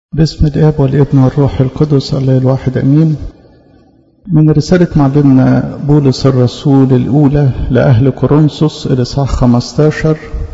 باسم الاب والابن والروح القدس الله الواحد امين من رسالة معلمنا بولس الرسول الأولى لأهل كورنثوس الإصحاح 15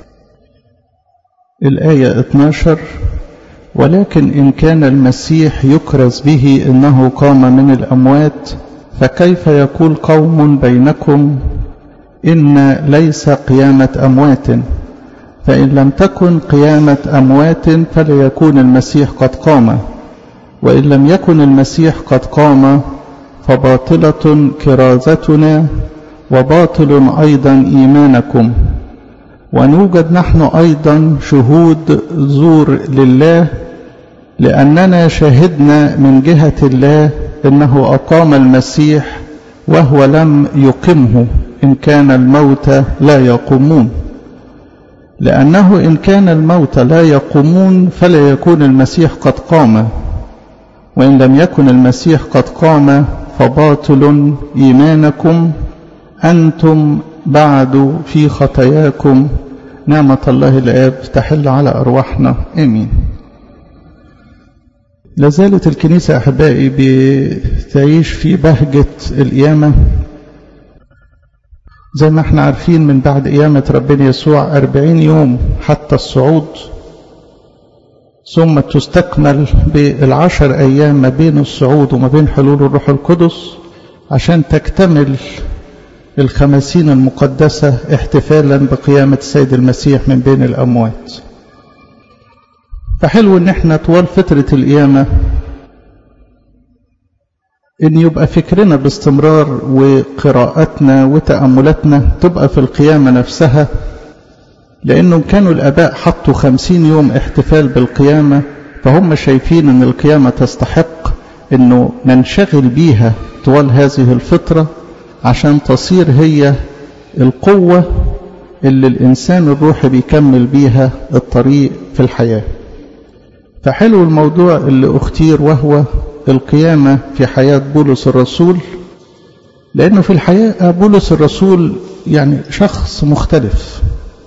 الآية 12 ولكن إن كان المسيح يكرز به إنه قام من الأموات فكيف يقول قوم بينكم إن ليس قيامة أموات فإن لم تكن قيامة أموات فليكون المسيح قد قام وإن لم يكن المسيح قد قام فباطلة كرازتنا وباطل أيضا إيمانكم ونوجد نحن أيضا شهود زور لله لأننا شهدنا من جهة الله إنه أقام المسيح وهو لم يقمه إن كان الموت لا يقومون لأنه إن كان الموت لا يقومون فلا يكون المسيح قد قام وإن لم يكن المسيح قد قام فباطل إيمانكم أنتم بعد في خطاياكم نعمة الله الآب تحل على أرواحنا آمين لازالت الكنيسة أحبائي بتعيش في بهجة القيامة زي ما احنا عارفين من بعد قيامة ربنا يسوع أربعين يوم حتى الصعود ثم تستكمل بالعشر أيام ما بين الصعود وما بين حلول الروح القدس عشان تكتمل الخمسين المقدسة احتفالا بقيامة السيد المسيح من بين الأموات فحلو ان احنا طوال فترة القيامة ان يبقى فكرنا باستمرار وقراءتنا وتأملاتنا تبقى في القيامة نفسها لأنهم كانوا الآباء حطوا خمسين يوم احتفال بالقيامة فهم شايفين أن القيامة تستحق أنه ننشغل بيها طوال هذه الفترة عشان تصير هي القوة اللي الإنسان الروحي بيكمل بيها الطريق في الحياة فحلو الموضوع اللي اختير وهو القيامة في حياة بولس الرسول لأنه في الحياة بولس الرسول يعني شخص مختلف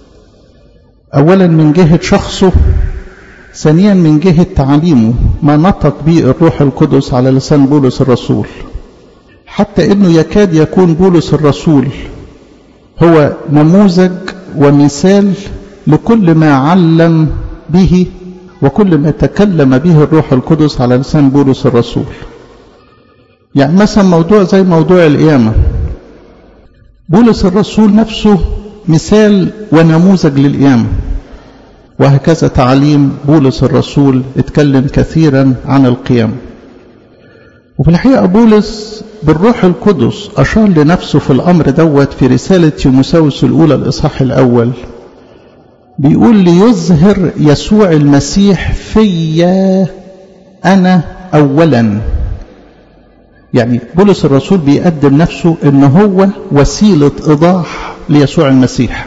أولا من جهة شخصه ثانيا من جهة تعليمه ما نطق به الروح القدس على لسان بولس الرسول حتى أنه يكاد يكون بولس الرسول هو نموذج ومثال لكل ما علم به وكل ما تكلم به الروح القدس على لسان بولس الرسول يعني مثلا موضوع زي موضوع القيامة بولس الرسول نفسه مثال ونموذج للقيامة وهكذا تعليم بولس الرسول اتكلم كثيرا عن القيامة وفي الحقيقة بولس بالروح القدس أشار لنفسه في الأمر دوت في رسالة تيموساوس الأولى الإصحاح الأول بيقول ليظهر يسوع المسيح فيا أنا أولا يعني بولس الرسول بيقدم نفسه ان هو وسيلة إيضاح ليسوع المسيح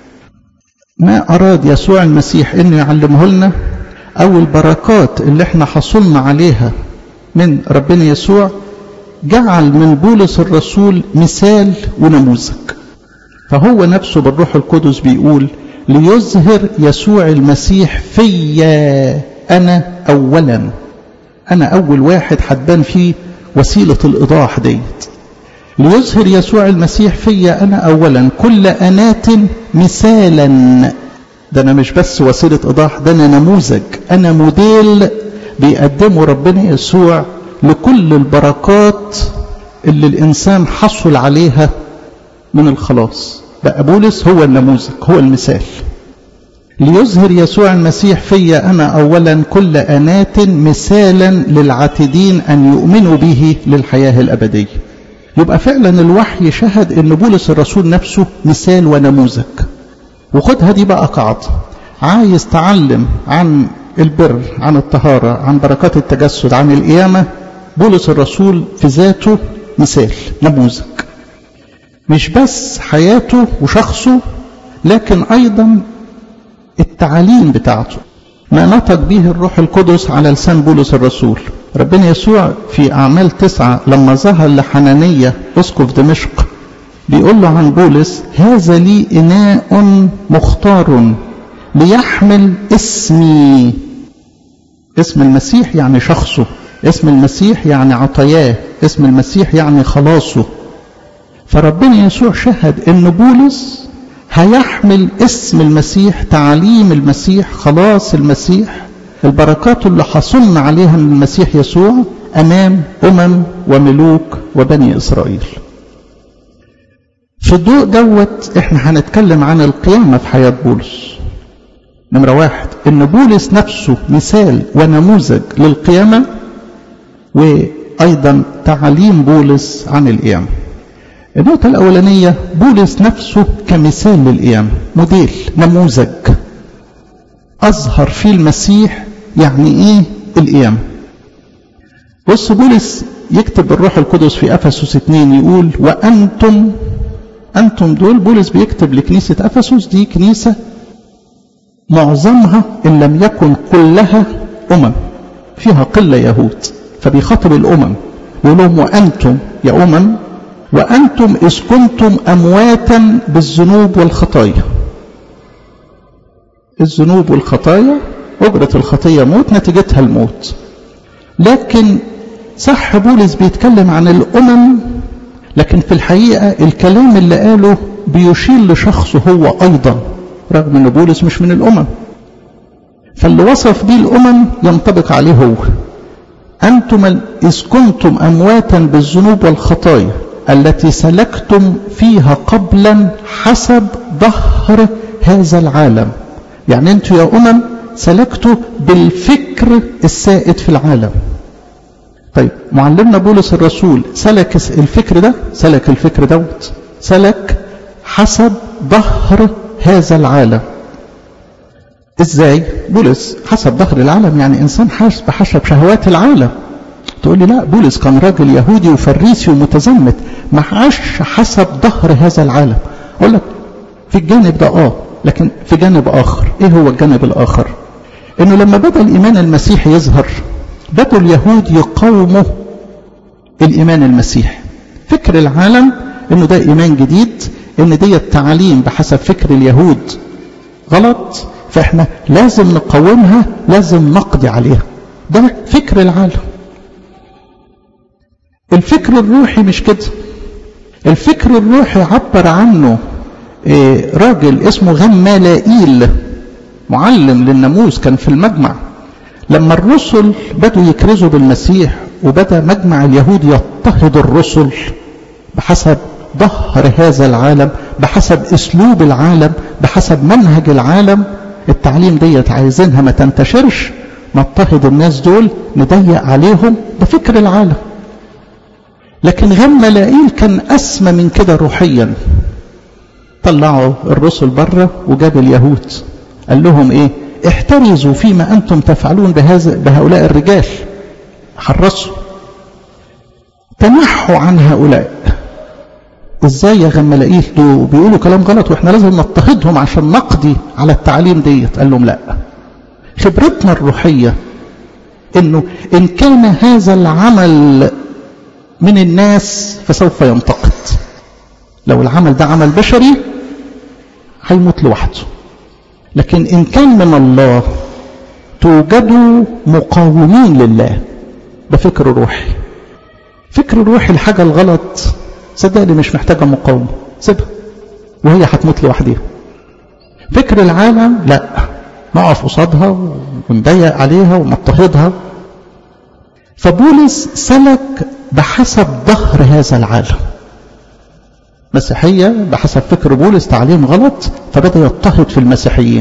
ما أراد يسوع المسيح انه يعلمه لنا أو البركات اللي احنا حصلنا عليها من ربنا يسوع جعل من بولس الرسول مثال ونموذج فهو نفسه بالروح القدس بيقول ليظهر يسوع المسيح فيا أنا أولا أنا أول واحد حدبان فيه وسيلة الإيضاح ديت ليظهر يسوع المسيح فيا أنا أولا كل أنات مثالا ده أنا مش بس وسيلة إيضاح ده أنا نموذج أنا موديل بيقدمه ربنا يسوع لكل البركات اللي الإنسان حصل عليها من الخلاص بقى بولس هو النموذج هو المثال ليظهر يسوع المسيح فيا أنا أولا كل أنات مثالا للعاتدين أن يؤمنوا به للحياة الأبدية يبقى فعلا الوحي شهد أن بولس الرسول نفسه مثال ونموذج وخدها دي بقى قاعدة عايز تعلم عن البر عن الطهارة عن بركات التجسد عن القيامة بولس الرسول في ذاته مثال نموذج مش بس حياته وشخصه لكن أيضا التعاليم بتاعته ما نطق به الروح القدس على لسان بولس الرسول ربنا يسوع في أعمال تسعة لما ظهر لحنانية أسقف دمشق بيقول له عن بولس هذا لي إناء مختار ليحمل اسمي اسم المسيح يعني شخصه اسم المسيح يعني عطاياه اسم المسيح يعني خلاصه فربنا يسوع شهد ان بولس هيحمل اسم المسيح تعاليم المسيح خلاص المسيح البركات اللي حصلنا عليها من المسيح يسوع امام امم وملوك وبني اسرائيل في الضوء دوت احنا هنتكلم عن القيامة في حياة بولس نمرة واحد ان بولس نفسه مثال ونموذج للقيامة وايضا تعليم بولس عن القيامة النقطة الأولانية بولس نفسه كمثال للقيامة موديل نموذج أظهر فيه المسيح يعني إيه القيامة بص بولس يكتب الروح القدس في أفسس 2 يقول وأنتم أنتم دول بولس بيكتب لكنيسة أفسس دي كنيسة معظمها إن لم يكن كلها أمم فيها قلة يهود فبيخاطب الأمم يقول لهم وأنتم يا أمم وأنتم إذ كنتم أمواتا بالذنوب والخطايا الذنوب والخطايا أجرة الخطية موت نتيجتها الموت لكن صح بولس بيتكلم عن الأمم لكن في الحقيقة الكلام اللي قاله بيشير لشخصه هو أيضا رغم أن بولس مش من الأمم فاللي وصف به الأمم ينطبق عليه هو أنتم إذ كنتم أمواتا بالذنوب والخطايا التي سلكتم فيها قبلا حسب ظهر هذا العالم يعني أنتم يا أمم سلكتوا بالفكر السائد في العالم طيب معلمنا بولس الرسول سلك الفكر ده سلك الفكر دوت سلك حسب ظهر هذا العالم ازاي بولس حسب ظهر العالم يعني انسان حاسب بحسب شهوات العالم تقول لي لا بولس كان راجل يهودي وفريسي ومتزمت ما عاش حسب ظهر هذا العالم اقول لك في الجانب ده اه لكن في جانب اخر ايه هو الجانب الاخر انه لما بدا الايمان المسيحي يظهر بدوا اليهود يقاوموا الايمان المسيحي فكر العالم انه ده ايمان جديد ان دي التعاليم بحسب فكر اليهود غلط فاحنا لازم نقاومها لازم نقضي عليها ده فكر العالم الفكر الروحي مش كده الفكر الروحي عبر عنه إيه راجل اسمه غمالائيل معلم للناموس كان في المجمع لما الرسل بدوا يكرزوا بالمسيح وبدا مجمع اليهود يضطهد الرسل بحسب ظهر هذا العالم بحسب اسلوب العالم بحسب منهج العالم التعليم ديت عايزينها ما تنتشرش نضطهد الناس دول نضيق عليهم ده فكر العالم لكن غملائيل كان اسمى من كده روحيا طلعوا الرسل بره وجاب اليهود قال لهم ايه احترزوا فيما انتم تفعلون بهذا بهؤلاء الرجال حرصوا تنحوا عن هؤلاء ازاي يا غملائيل دول بيقولوا كلام غلط واحنا لازم نضطهدهم عشان نقضي على التعليم ديت قال لهم لا خبرتنا الروحية انه ان كان هذا العمل من الناس فسوف ينتقد لو العمل ده عمل بشري هيموت لوحده لكن ان كان من الله توجدوا مقاومين لله ده فكر روحي فكر روحي الحاجة الغلط صدقني مش محتاجة مقاومة سيبها وهي هتموت لوحدها فكر العالم لا نقف قصادها ونضيق عليها ونضطهدها فبولس سلك بحسب ظهر هذا العالم مسيحية بحسب فكر بولس تعليم غلط فبدأ يضطهد في المسيحيين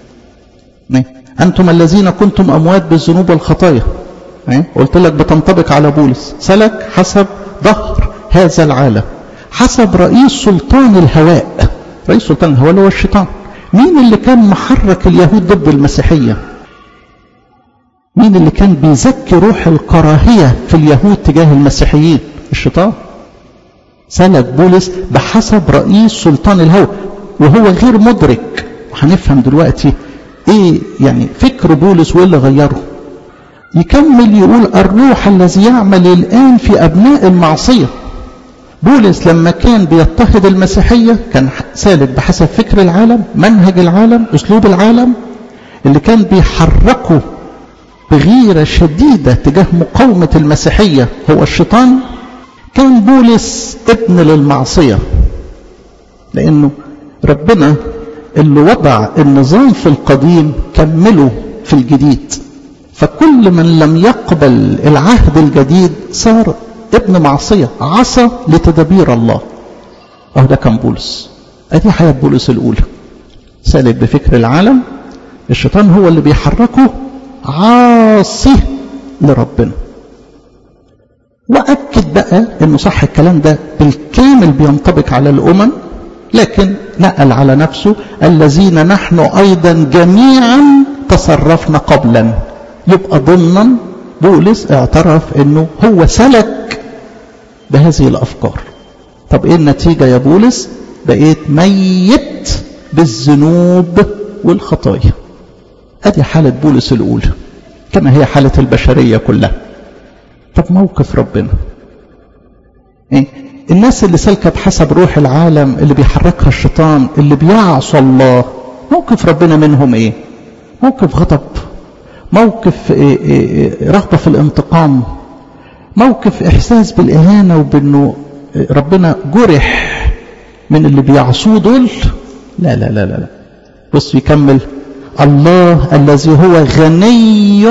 أنتم الذين كنتم أموات بالذنوب والخطايا قلت لك بتنطبق على بولس سلك حسب ظهر هذا العالم حسب رئيس سلطان الهواء رئيس سلطان الهواء اللي هو الشيطان مين اللي كان محرك اليهود ضد المسيحية مين اللي كان بيزكي روح الكراهية في اليهود تجاه المسيحيين الشيطان سلك بولس بحسب رئيس سلطان الهوى وهو غير مدرك وهنفهم دلوقتي ايه يعني فكر بولس وايه اللي غيره يكمل يقول الروح الذي يعمل الان في ابناء المعصيه بولس لما كان بيضطهد المسيحيه كان سالك بحسب فكر العالم منهج العالم اسلوب العالم اللي كان بيحركه بغيرة شديدة تجاه مقاومة المسيحية هو الشيطان كان بولس ابن للمعصية لأنه ربنا اللي وضع النظام في القديم كمله في الجديد فكل من لم يقبل العهد الجديد صار ابن معصية عصى لتدابير الله أهو ده كان بولس أدي حياة بولس الأولى سالك بفكر العالم الشيطان هو اللي بيحركه عاصي لربنا وأكد بقى أنه صح الكلام ده بالكامل بينطبق على الأمم لكن نقل على نفسه الذين نحن أيضا جميعا تصرفنا قبلا يبقى ضمنا بولس اعترف أنه هو سلك بهذه الأفكار طب إيه النتيجة يا بولس بقيت ميت بالذنوب والخطايا ادي حالة بولس الاولى كما هي حالة البشرية كلها طب موقف ربنا إيه؟ الناس اللي سالكة بحسب روح العالم اللي بيحركها الشيطان اللي بيعصى الله موقف ربنا منهم ايه موقف غضب موقف إيه إيه رغبة في الانتقام موقف احساس بالاهانة وبانه ربنا جرح من اللي بيعصوه دول لا لا لا لا بص يكمل الله الذي هو غني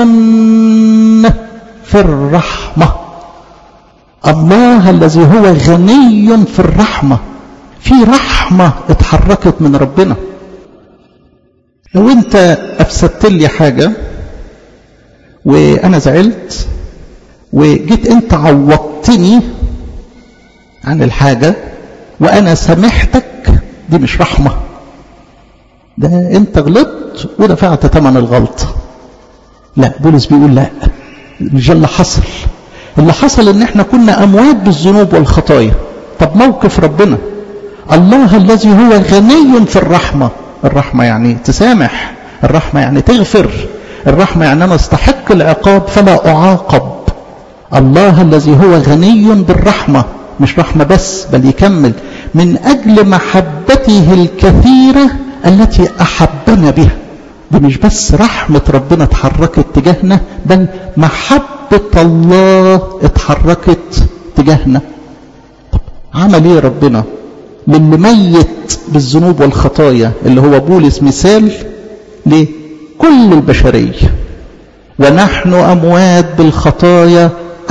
في الرحمة الله الذي هو غني في الرحمة في رحمة اتحركت من ربنا لو انت افسدت لي حاجة وانا زعلت وجيت انت عوضتني عن الحاجة وانا سامحتك دي مش رحمة ده انت غلطت ودفعت ثمن الغلطة لا بولس بيقول لا مش اللي حصل اللي حصل ان احنا كنا اموات بالذنوب والخطايا طب موقف ربنا الله الذي هو غني في الرحمة الرحمة يعني تسامح الرحمة يعني تغفر الرحمة يعني انا استحق العقاب فلا اعاقب الله الذي هو غني بالرحمة مش رحمة بس بل يكمل من أجل محبته الكثيرة التي أحبنا بها دي مش بس رحمة ربنا اتحركت تجاهنا بل محبة الله اتحركت تجاهنا طب عمل ايه ربنا للي ميت بالذنوب والخطايا اللي هو بولس مثال لكل البشرية ونحن أموات بالخطايا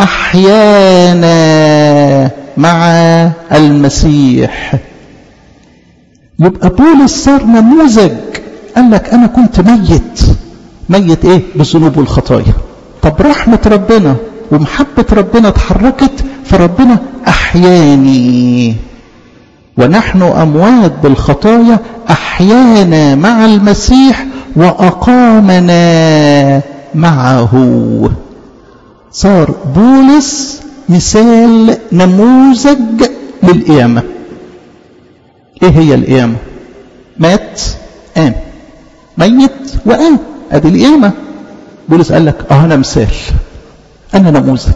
أحيانا مع المسيح يبقى بولس صار نموذج قال لك أنا كنت ميت ميت إيه بالذنوب والخطايا طب رحمة ربنا ومحبة ربنا اتحركت فربنا أحياني ونحن أموات بالخطايا أحيانا مع المسيح وأقامنا معه صار بولس مثال نموذج للقيامة ايه هي القيامة مات قام ميت وقام ادي القيامة بولس قال لك اه انا مثال انا نموذج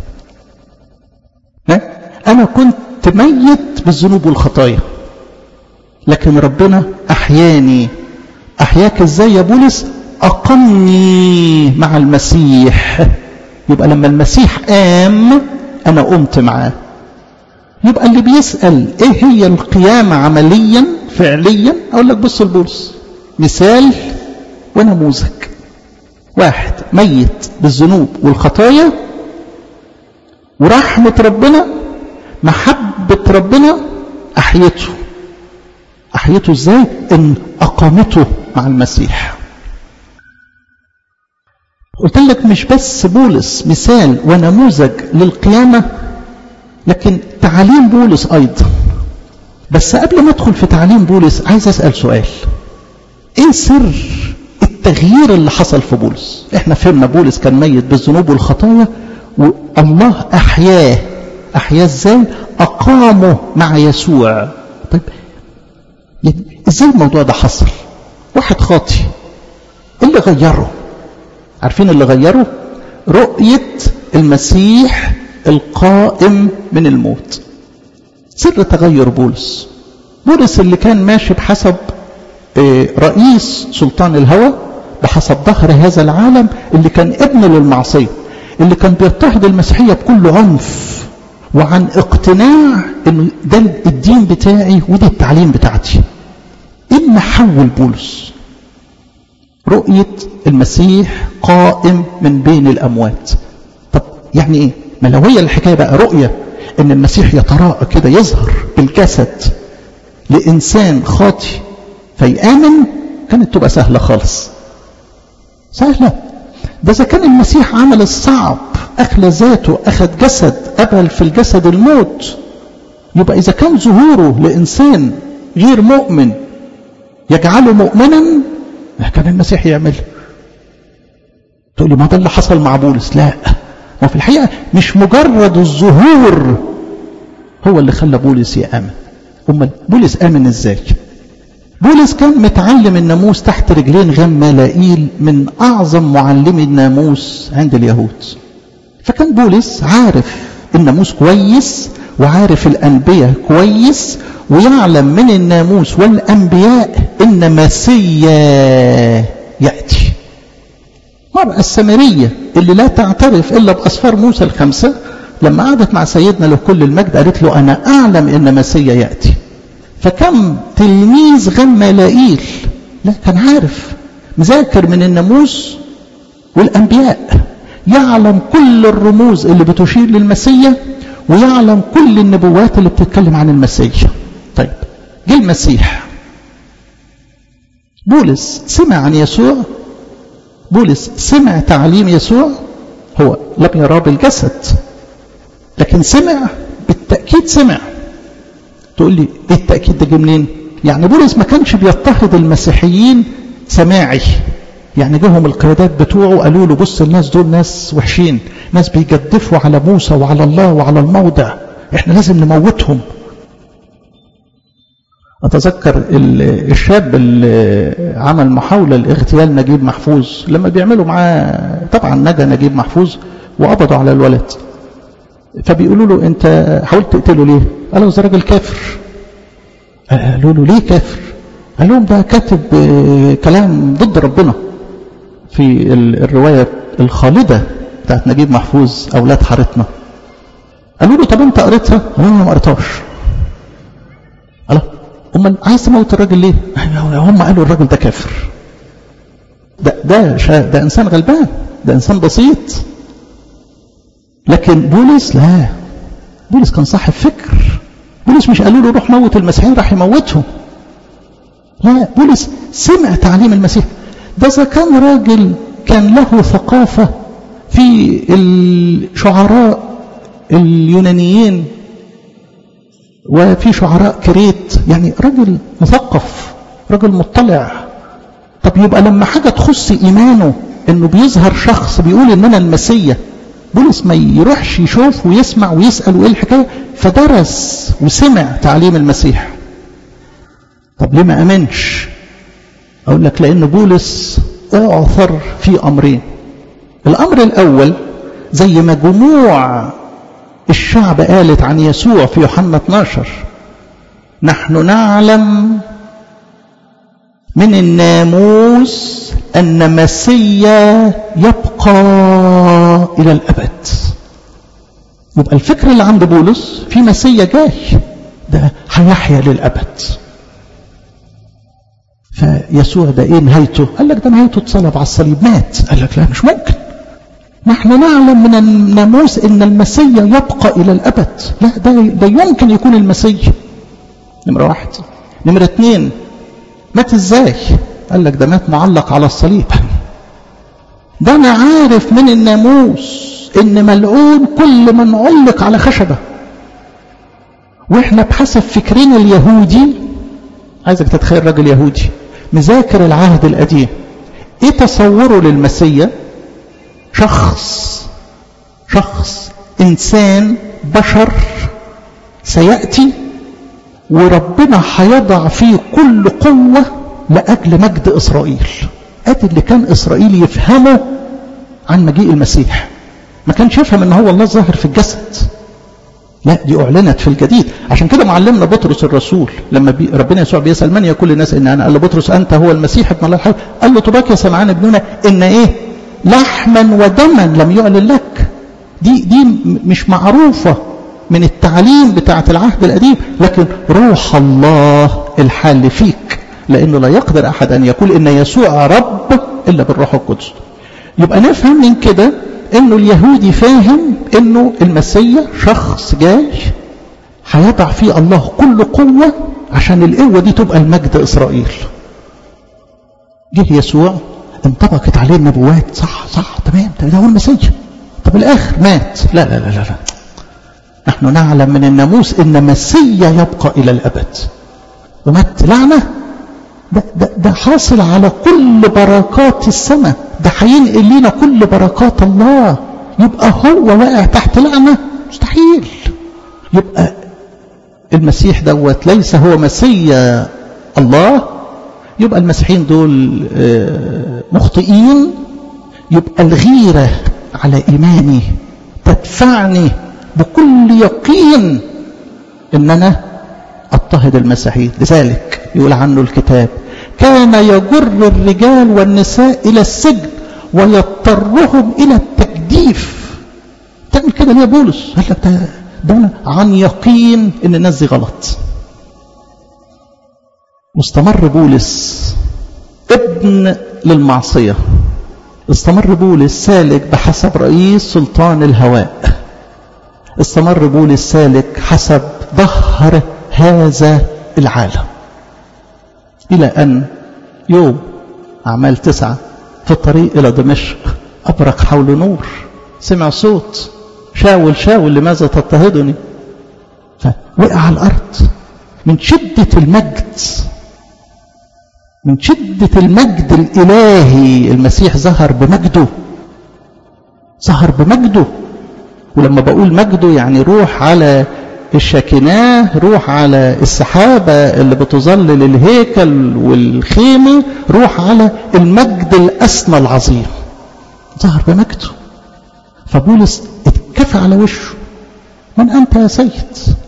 انا كنت ميت بالذنوب والخطايا لكن ربنا احياني احياك ازاي يا بولس اقمني مع المسيح يبقى لما المسيح قام انا قمت معاه يبقى اللي بيسأل ايه هي القيامة عمليا فعليا اقول لك بص البولس مثال ونموذج واحد ميت بالذنوب والخطايا ورحمة ربنا محبة ربنا أحيته أحيته إزاي؟ إن أقامته مع المسيح قلت لك مش بس بولس مثال ونموذج للقيامة لكن تعاليم بولس أيضا بس قبل ما أدخل في تعليم بولس عايز أسأل سؤال إيه سر التغيير اللي حصل في بولس احنا فهمنا بولس كان ميت بالذنوب والخطايا والله أحياه أحياه إزاي أقامه مع يسوع طيب يعني إزاي الموضوع ده حصل واحد خاطي اللي غيره عارفين اللي غيره رؤية المسيح القائم من الموت سر تغير بولس بولس اللي كان ماشي بحسب رئيس سلطان الهوى بحسب ظهر هذا العالم اللي كان ابن للمعصية اللي كان بيضطهد المسيحية بكل عنف وعن اقتناع انه ده الدين بتاعي وده التعليم بتاعتي إما حول بولس رؤية المسيح قائم من بين الأموات طب يعني إيه ما لو هي الحكاية بقى رؤية إن المسيح يتراءى كده يظهر بالجسد لإنسان خاطي فيآمن كانت تبقى سهلة خالص سهلة ده إذا كان المسيح عمل الصعب أخلى ذاته أخذ جسد قبل في الجسد الموت يبقى إذا كان ظهوره لإنسان غير مؤمن يجعله مؤمنا كان المسيح يعمل تقول لي ما ده اللي حصل مع بولس لا ما في الحقيقة مش مجرد الظهور هو اللي خلى بولس يأمن أمال بولس آمن إزاي بولس كان متعلم الناموس تحت رجلين غمالائيل من أعظم معلمي الناموس عند اليهود فكان بولس عارف الناموس كويس وعارف الأنبياء كويس ويعلم من الناموس والأنبياء إن مسيا يأتي مرأة السامرية اللي لا تعترف إلا بأسفار موسى الخمسة لما قعدت مع سيدنا له كل المجد قالت له أنا أعلم إن مسيا يأتي فكم تلميذ غمالائيل لا كان عارف مذاكر من الناموس والأنبياء يعلم كل الرموز اللي بتشير للمسيا ويعلم كل النبوات اللي بتتكلم عن المسيح طيب جه المسيح بولس سمع عن يسوع بولس سمع تعليم يسوع هو لم يراه بالجسد لكن سمع بالتأكيد سمع تقول لي ايه التأكيد ده جه منين يعني بولس ما كانش بيضطهد المسيحيين سماعي يعني جهم القيادات بتوعه قالوا له بص الناس دول ناس وحشين ناس بيجدفوا على موسى وعلى الله وعلى الموضع احنا لازم نموتهم أتذكر الشاب اللي عمل محاولة لاغتيال نجيب محفوظ لما بيعملوا معاه طبعا نجا نجيب محفوظ وقبضوا على الولد فبيقولوا له أنت حاولت تقتله ليه؟ قال له ده راجل كافر قالوا له ليه كافر؟ قال لهم ده كاتب كلام ضد ربنا في الرواية الخالدة بتاعت نجيب محفوظ أولاد حارتنا قالوا له طب أنت قريتها؟ قال له ما قريتهاش الله امال عايز تموت الراجل ليه هم قالوا الراجل ده كافر ده ده شا ده انسان غلبان ده انسان بسيط لكن بولس لا بولس كان صاحب فكر بولس مش قالوا له روح موت المسيحيين راح يموتهم لا بولس سمع تعليم المسيح ده اذا كان راجل كان له ثقافه في الشعراء اليونانيين وفي شعراء كريت يعني راجل مثقف راجل مطلع طب يبقى لما حاجة تخص إيمانه إنه بيظهر شخص بيقول إن أنا المسيا بولس ما يروحش يشوف ويسمع ويسأل وإيه الحكاية فدرس وسمع تعليم المسيح طب ليه ما أمنش أقول لك لأن بولس أعثر في أمرين الأمر الأول زي ما جموع الشعب قالت عن يسوع في يوحنا 12 نحن نعلم من الناموس أن مسيا يبقى إلى الأبد يبقى الفكر اللي عند بولس في مسيا جاي ده هيحيا للأبد فيسوع ده ايه نهايته قال لك ده نهايته اتصلب على الصليب مات قال لك لا مش ممكن نحن نعلم من الناموس ان المسيا يبقى الى الابد لا ده, ده يمكن يكون المسيا نمرة واحد نمرة اتنين مات ازاي قال لك ده مات معلق على الصليب ده انا عارف من الناموس ان ملعون كل من علق على خشبة واحنا بحسب فكرنا اليهودي عايزك تتخيل راجل يهودي مذاكر العهد القديم ايه تصوره للمسيا شخص شخص انسان بشر سياتي وربنا هيضع فيه كل قوه لاجل مجد اسرائيل ادي اللي كان اسرائيل يفهمه عن مجيء المسيح ما كانش يفهم ان هو الله ظاهر في الجسد لا دي أعلنت في الجديد عشان كده معلمنا بطرس الرسول لما بي ربنا يسوع بيسأل من يقول للناس إن أنا قال له بطرس أنت هو المسيح ابن الله الحي قال له طباك يا سمعان ابننا إن إيه لحما ودما لم يعلن لك دي دي مش معروفة من التعليم بتاعة العهد القديم لكن روح الله الحال فيك لأنه لا يقدر أحد أن يقول إن يسوع رب إلا بالروح القدس يبقى نفهم من كده انه اليهودي فاهم انه المسيا شخص جاي هيضع فيه الله كل قوة عشان القوة دي تبقى المجد اسرائيل جه يسوع انطبقت عليه النبوات صح صح تمام ده هو المسيا طب الاخر مات لا لا لا لا, لا. نحن نعلم من الناموس ان مسيا يبقى الى الابد ومات لعنه ده, ده, ده حاصل على كل بركات السماء ده هينقل لنا كل بركات الله يبقى هو واقع تحت لعنة مستحيل يبقى المسيح دوت ليس هو مسيا الله يبقى المسيحيين دول مخطئين يبقى الغيرة على إيماني تدفعني بكل يقين ان انا اضطهد المسيحيين لذلك يقول عنه الكتاب كان يجر الرجال والنساء الى السجن ويضطرهم الى التجديف تعمل كده ليه بولس قال لك ده, ده عن يقين ان الناس دي غلط واستمر بولس ابن للمعصيه استمر بولس سالك بحسب رئيس سلطان الهواء استمر بولس سالك حسب ظهر هذا العالم إلى أن يوم أعمال تسعة في الطريق إلى دمشق أبرق حول نور سمع صوت شاول شاول لماذا تضطهدني فوقع على الأرض من شدة المجد من شدة المجد الإلهي المسيح ظهر بمجده ظهر بمجده ولما بقول مجده يعني روح على الشاكناه روح على السحابة اللي بتظلل الهيكل والخيمة روح على المجد الأسمى العظيم ظهر بمجده فبولس اتكفى على وشه من أنت يا سيد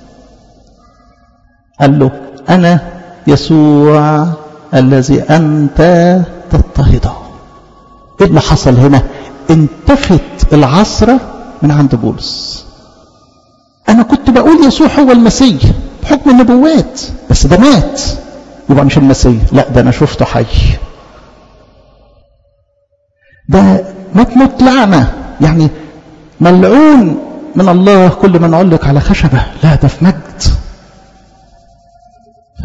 قال له أنا يسوع الذي أنت تضطهده إيه اللي حصل هنا انتفت العصرة من عند بولس أنا كنت بقول يسوع هو المسيح بحكم النبوات بس ده مات يبقى مش المسيح لا ده أنا شفته حي ده مات موت لعنة يعني ملعون من الله كل من علق على خشبة لا ده في مجد ف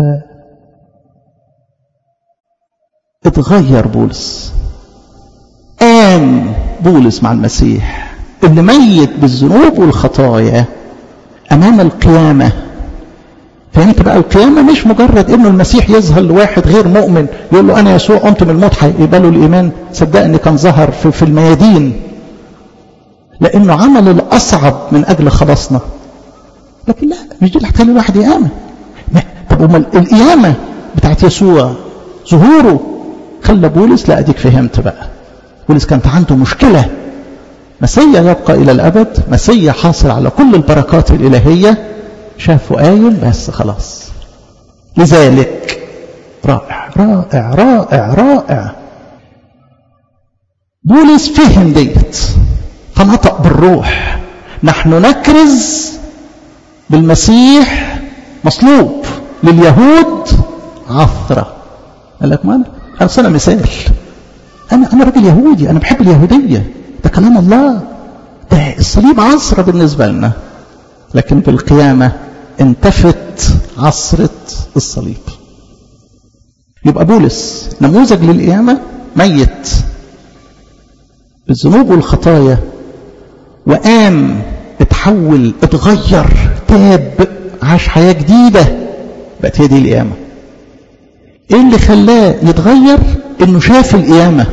اتغير بولس قام بولس مع المسيح اللي ميت بالذنوب والخطايا امام القيامه فهمت بقى القيامه مش مجرد انه المسيح يظهر لواحد غير مؤمن يقول له انا يسوع قمت من الموت هيقبلوا الايمان صدقني كان ظهر في, في الميادين لانه عمل الاصعب من اجل خلاصنا لكن لا مش دي اللي هتخلي الواحد يامن طب امال القيامه بتاعت يسوع ظهوره خلى بولس لا اديك فهمت بقى بولس كانت عنده مشكله مسيا يبقى الى الابد مسيا حاصل على كل البركات الالهيه شافه قايل بس خلاص لذلك رائع رائع رائع رائع بولس فهم ديت فنطق بالروح نحن نكرز بالمسيح مصلوب لليهود عثرة قال لك ما أنا أنا مثال أنا أنا راجل يهودي أنا بحب اليهودية ده كلام الله ده الصليب عصرة بالنسبة لنا لكن بالقيامة انتفت عصرة الصليب يبقى بولس نموذج للقيامة ميت بالذنوب والخطايا وقام اتحول اتغير تاب عاش حياة جديدة بقت هي دي القيامة ايه اللي خلاه يتغير انه شاف القيامة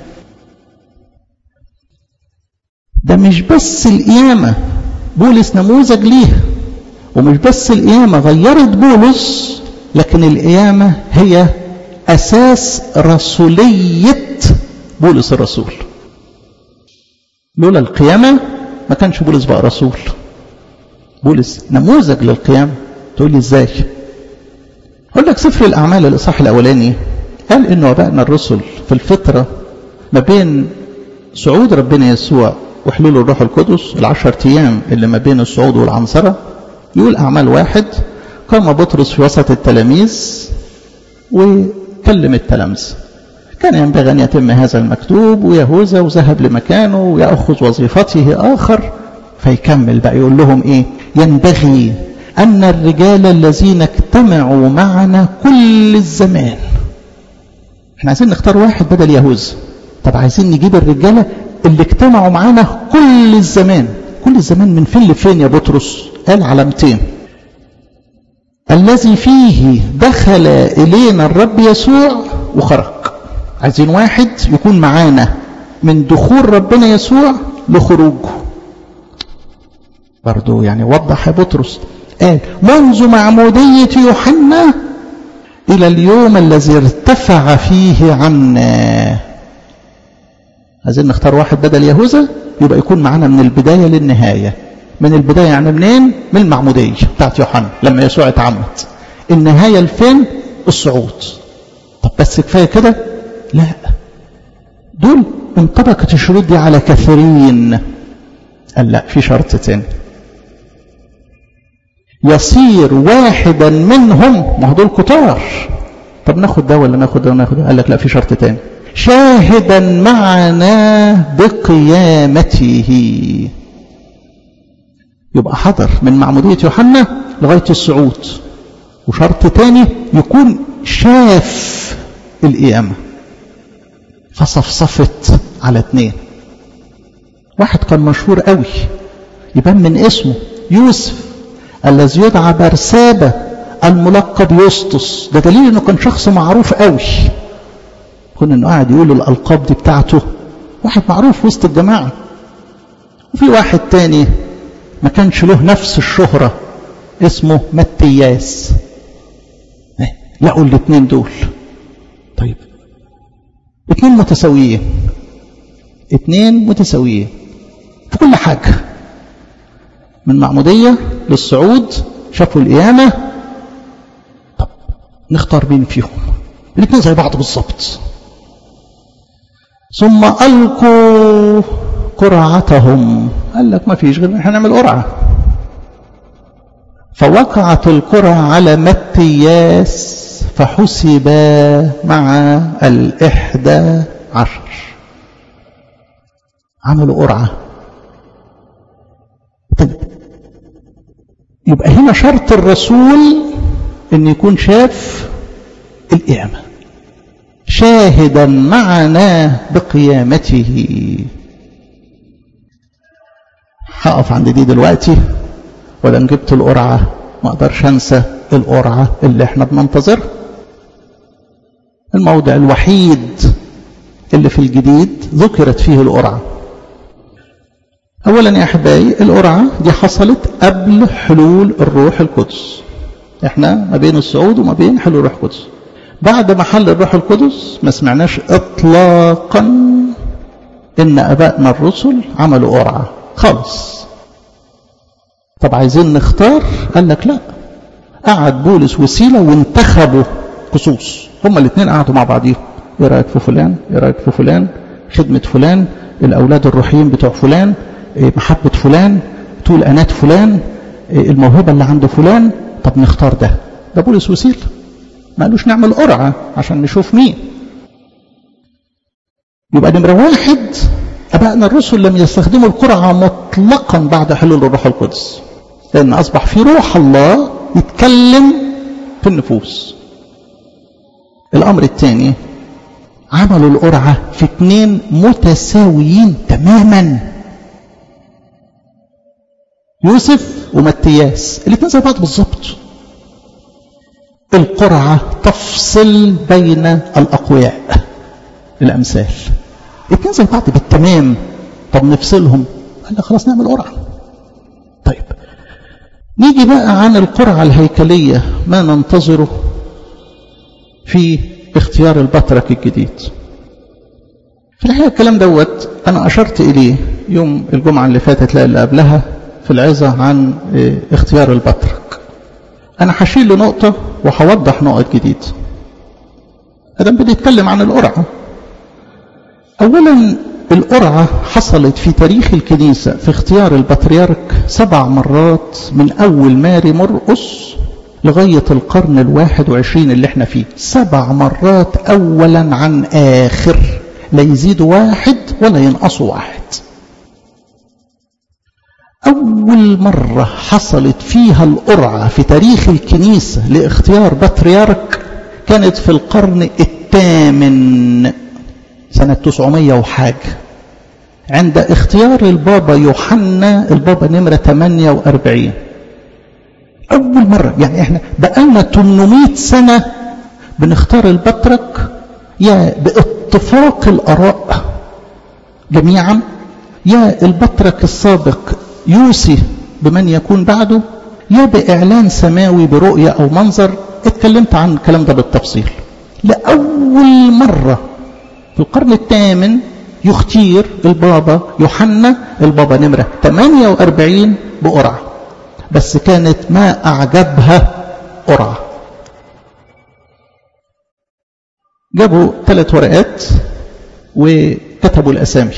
ده مش بس القيامة بولس نموذج ليها ومش بس القيامة غيرت بولس لكن القيامة هي أساس رسولية بولس الرسول لولا القيامة ما كانش بولس بقى رسول بولس نموذج للقيام تقول لي ازاي اقول لك سفر الاعمال الاصحاح الاولاني قال انه ابائنا الرسل في الفتره ما بين صعود ربنا يسوع وحلول الروح القدس العشر ايام اللي ما بين الصعود والعنصره يقول اعمال واحد قام بطرس في وسط التلاميذ وكلم التلامذه كان ينبغي ان يتم هذا المكتوب ويهوذا وذهب لمكانه وياخذ وظيفته اخر فيكمل بقى يقول لهم ايه ينبغي ان الرجال الذين اجتمعوا معنا كل الزمان احنا عايزين نختار واحد بدل يهوذا طب عايزين نجيب الرجاله اللي اجتمعوا معانا كل الزمان كل الزمان من فين لفين يا بطرس قال علامتين الذي فيه دخل الينا الرب يسوع وخرج عايزين واحد يكون معانا من دخول ربنا يسوع لخروجه برضو يعني وضح يا بطرس قال منذ معمودية يوحنا إلى اليوم الذي ارتفع فيه عنا عايزين نختار واحد بدل يهوذا يبقى يكون معانا من البداية للنهاية من البداية يعني منين من المعمودية بتاعت يوحنا لما يسوع اتعمد النهاية لفين الصعود طب بس كفاية كده لا دول انطبقت الشروط دي على كثيرين قال لا في شرط تاني يصير واحدا منهم ما هو دول كتار طب ناخد ده ولا ناخد ده ولا ناخد ده قال لك لا في شرط تاني شاهدا معنا بقيامته يبقى حضر من معمودية يوحنا لغاية الصعود وشرط تاني يكون شاف القيامة فصفصفت على اتنين واحد كان مشهور قوي يبان من اسمه يوسف الذي يدعى برسابة الملقب يسطس ده دليل انه كان شخص معروف قوي كون انه قاعد يقول الالقاب دي بتاعته واحد معروف وسط الجماعة وفي واحد تاني ما كانش له نفس الشهرة اسمه متياس لقوا الاثنين دول طيب اثنين متساويين اثنين متساويين في كل حاجة من معمودية للصعود شافوا القيامة طب نختار مين فيهم الاثنين زي بعض بالظبط ثم ألقوا قرعتهم قال لك ما فيش غير احنا نعمل قرعة فوقعت القرعة على متياس فحسب مع الإحدى عشر عملوا قرعة طيب يبقى هنا شرط الرسول ان يكون شاف القيامة شاهدا معنا بقيامته هقف عند دي دلوقتي ولا جبت القرعة ما اقدرش انسى القرعة اللي احنا بننتظرها الموضع الوحيد اللي في الجديد ذكرت فيه القرعة اولا يا احبائي القرعة دي حصلت قبل حلول الروح القدس احنا ما بين الصعود وما بين حلول الروح القدس بعد ما حل الروح القدس ما سمعناش اطلاقا ان ابائنا الرسل عملوا قرعة خالص طب عايزين نختار قال لك لا قعد بولس وسيلة وانتخبوا خصوص هما الاثنين قعدوا مع بعضيهم ايه رايك في فلان ايه رايك في فلان خدمة فلان الاولاد الروحيين بتوع فلان إيه محبة فلان طول انات فلان إيه الموهبة اللي عند فلان طب نختار ده ده بولس وسيلة ما قالوش نعمل قرعة عشان نشوف مين يبقى نمرة واحد أبائنا الرسل لم يستخدموا القرعة مطلقا بعد حلول الروح القدس لأن أصبح في روح الله يتكلم في النفوس الأمر الثاني عملوا القرعة في اثنين متساويين تماما يوسف ومتياس الاثنين زي بعض بالظبط القرعة تفصل بين الأقوياء الأمثال الاثنين زي بعض بالتمام طب نفصلهم قال لك خلاص نعمل قرعة طيب نيجي بقى عن القرعة الهيكلية ما ننتظره في اختيار البطرك الجديد في الحقيقة الكلام دوت أنا أشرت إليه يوم الجمعة اللي فاتت لا اللي قبلها في العظة عن اختيار البطرك أنا هشيل لنقطة وهوضح نقط جديدة أدم بنتكلم عن القرعة أولا القرعة حصلت في تاريخ الكنيسة في اختيار البطريرك سبع مرات من أول ماري مرقس لغاية القرن الواحد وعشرين اللي احنا فيه سبع مرات أولا عن آخر لا يزيد واحد ولا ينقص واحد أول مرة حصلت فيها القرعة في تاريخ الكنيسة لاختيار بطريرك كانت في القرن الثامن سنة 900 وحاجة عند اختيار البابا يوحنا البابا نمرة 48 أول مرة يعني احنا بقالنا 800 سنة بنختار البطرك يا باتفاق الآراء جميعا يا البطرك السابق يوصي بمن يكون بعده يا بإعلان سماوي برؤية أو منظر اتكلمت عن الكلام ده بالتفصيل لأول مرة في القرن الثامن يختير البابا يوحنا البابا نمرة 48 بقرعة بس كانت ما أعجبها قرعة جابوا ثلاث ورقات وكتبوا الأسامي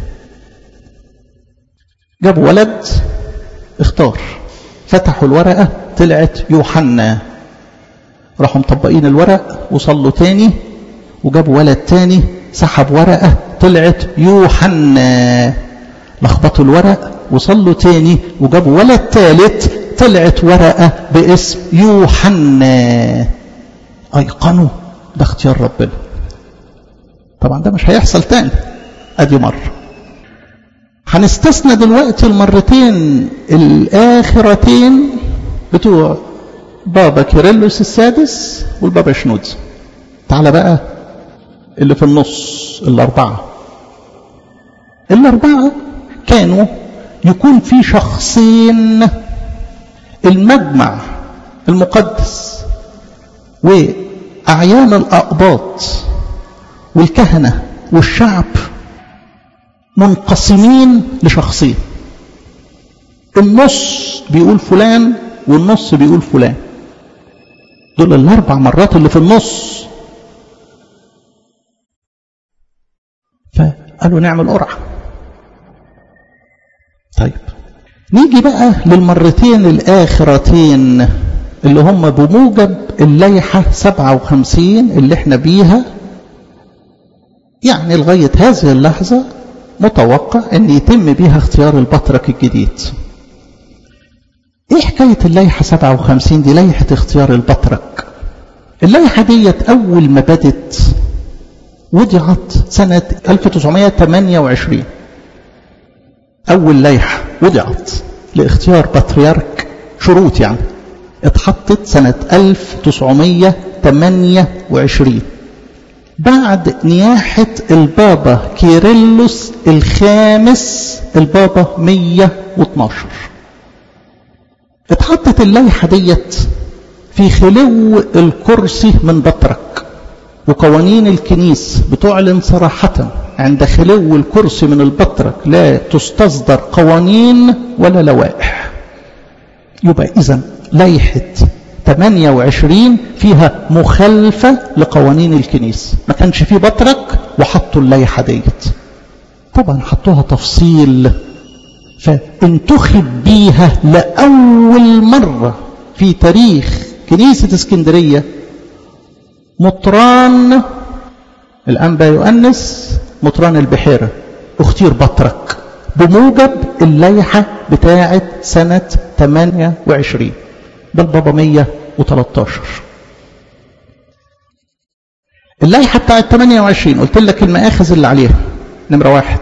جابوا ولد اختار فتحوا الورقة طلعت يوحنا راحوا مطبقين الورق وصلوا تاني وجابوا ولد تاني سحب ورقة طلعت يوحنا لخبطوا الورق وصلوا تاني وجابوا ولد تالت طلعت ورقة باسم يوحنا أيقنوا ده اختيار ربنا طبعا ده مش هيحصل تاني ادي مرة هنستثنى دلوقتي المرتين الآخرتين بتوع بابا كيرلس السادس والبابا شنود تعال بقى اللي في النص الأربعة الأربعة كانوا يكون في شخصين المجمع المقدس وأعيان الأقباط والكهنة والشعب منقسمين لشخصين النص بيقول فلان والنص بيقول فلان دول الأربع مرات اللي في النص فقالوا نعمل قرعة طيب نيجي بقى للمرتين الآخرتين اللي هم بموجب الليحة 57 اللي احنا بيها يعني لغاية هذه اللحظة متوقع ان يتم بيها اختيار البطرك الجديد ايه حكاية الليحة 57 دي ليحة اختيار البطرك الليحة ديت اول ما بدت وضعت سنة 1928 اول ليحة وضعت لاختيار بطريرك شروط يعني اتحطت سنة 1928 بعد نياحة البابا كيرلس الخامس البابا 112 اتحطت الليحة ديت في خلو الكرسي من بطرك وقوانين الكنيس بتعلن صراحة عند خلو الكرسي من البطرك لا تستصدر قوانين ولا لوائح يبقى إذا ليحة 28 فيها مخالفة لقوانين الكنيسة ما كانش فيه بطرك وحطوا الليحة ديت طبعا حطوها تفصيل فانتخب بيها لأول مرة في تاريخ كنيسة اسكندرية مطران الأنبا يؤنس مطران البحيرة اختير بطرك بموجب الليحة بتاعة سنة 28 ده البابا 113 اللائحة بتاعت 28 قلت لك المآخذ اللي عليها نمرة واحد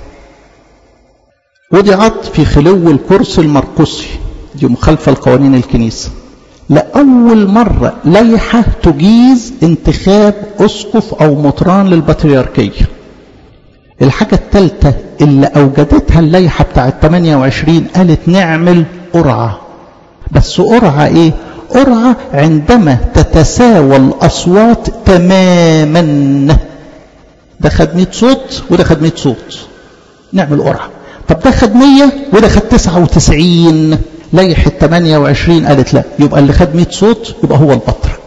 وضعت في خلو الكرسي المرقسي دي مخالفة لقوانين الكنيسة لأول مرة لائحة تجيز انتخاب أسقف أو مطران للبطريركية الحاجة الثالثة اللي أوجدتها اللائحة بتاعت 28 قالت نعمل قرعة بس قرعة ايه قرعة عندما تتساوى الأصوات تماما ده خد 100 صوت وده خد 100 صوت نعمل قرعة طب ده خد 100 وده خد 99 ليحة 28 قالت لا يبقى اللي خد 100 صوت يبقى هو البطرك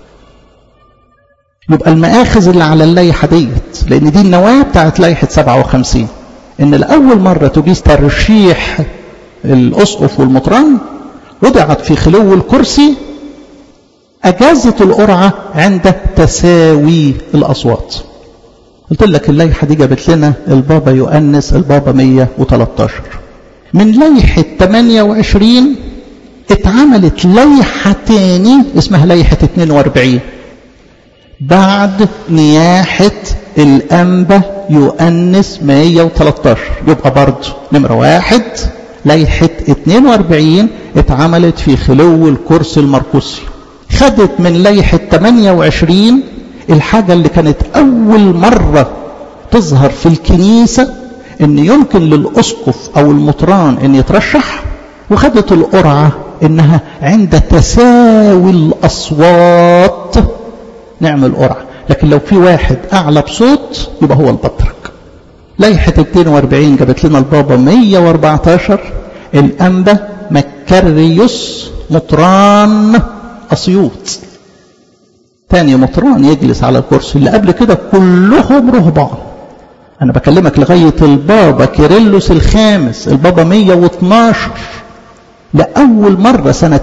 يبقى المآخذ اللي على الليحة ديت لأن دي النواة بتاعت ليحة 57 إن لأول مرة تجيز ترشيح الأسقف والمطران وضعت في خلو الكرسي أجازت القرعة عند تساوي الأصوات قلت لك الليحة دي جابت لنا البابا يؤنس البابا 113 من ليحة 28 اتعملت ليحة تاني اسمها ليحة 42 بعد نياحة الأنبا يؤنس 113 يبقى برضه نمرة واحد ليحة 42 اتعملت في خلو الكرسي المرقسي خدت من ليحة 28 الحاجة اللي كانت أول مرة تظهر في الكنيسة ان يمكن للأسقف أو المطران ان يترشح وخدت القرعة انها عند تساوي الأصوات نعمل قرعة لكن لو في واحد أعلى بصوت يبقى هو البطرك ليحة 42 جابت لنا البابا 114 الأنبا مكريوس مطران أسيوط تاني مطران يجلس على الكرسي اللي قبل كده كلهم رهبان أنا بكلمك لغاية البابا كيرلس الخامس البابا 112 لأول مرة سنة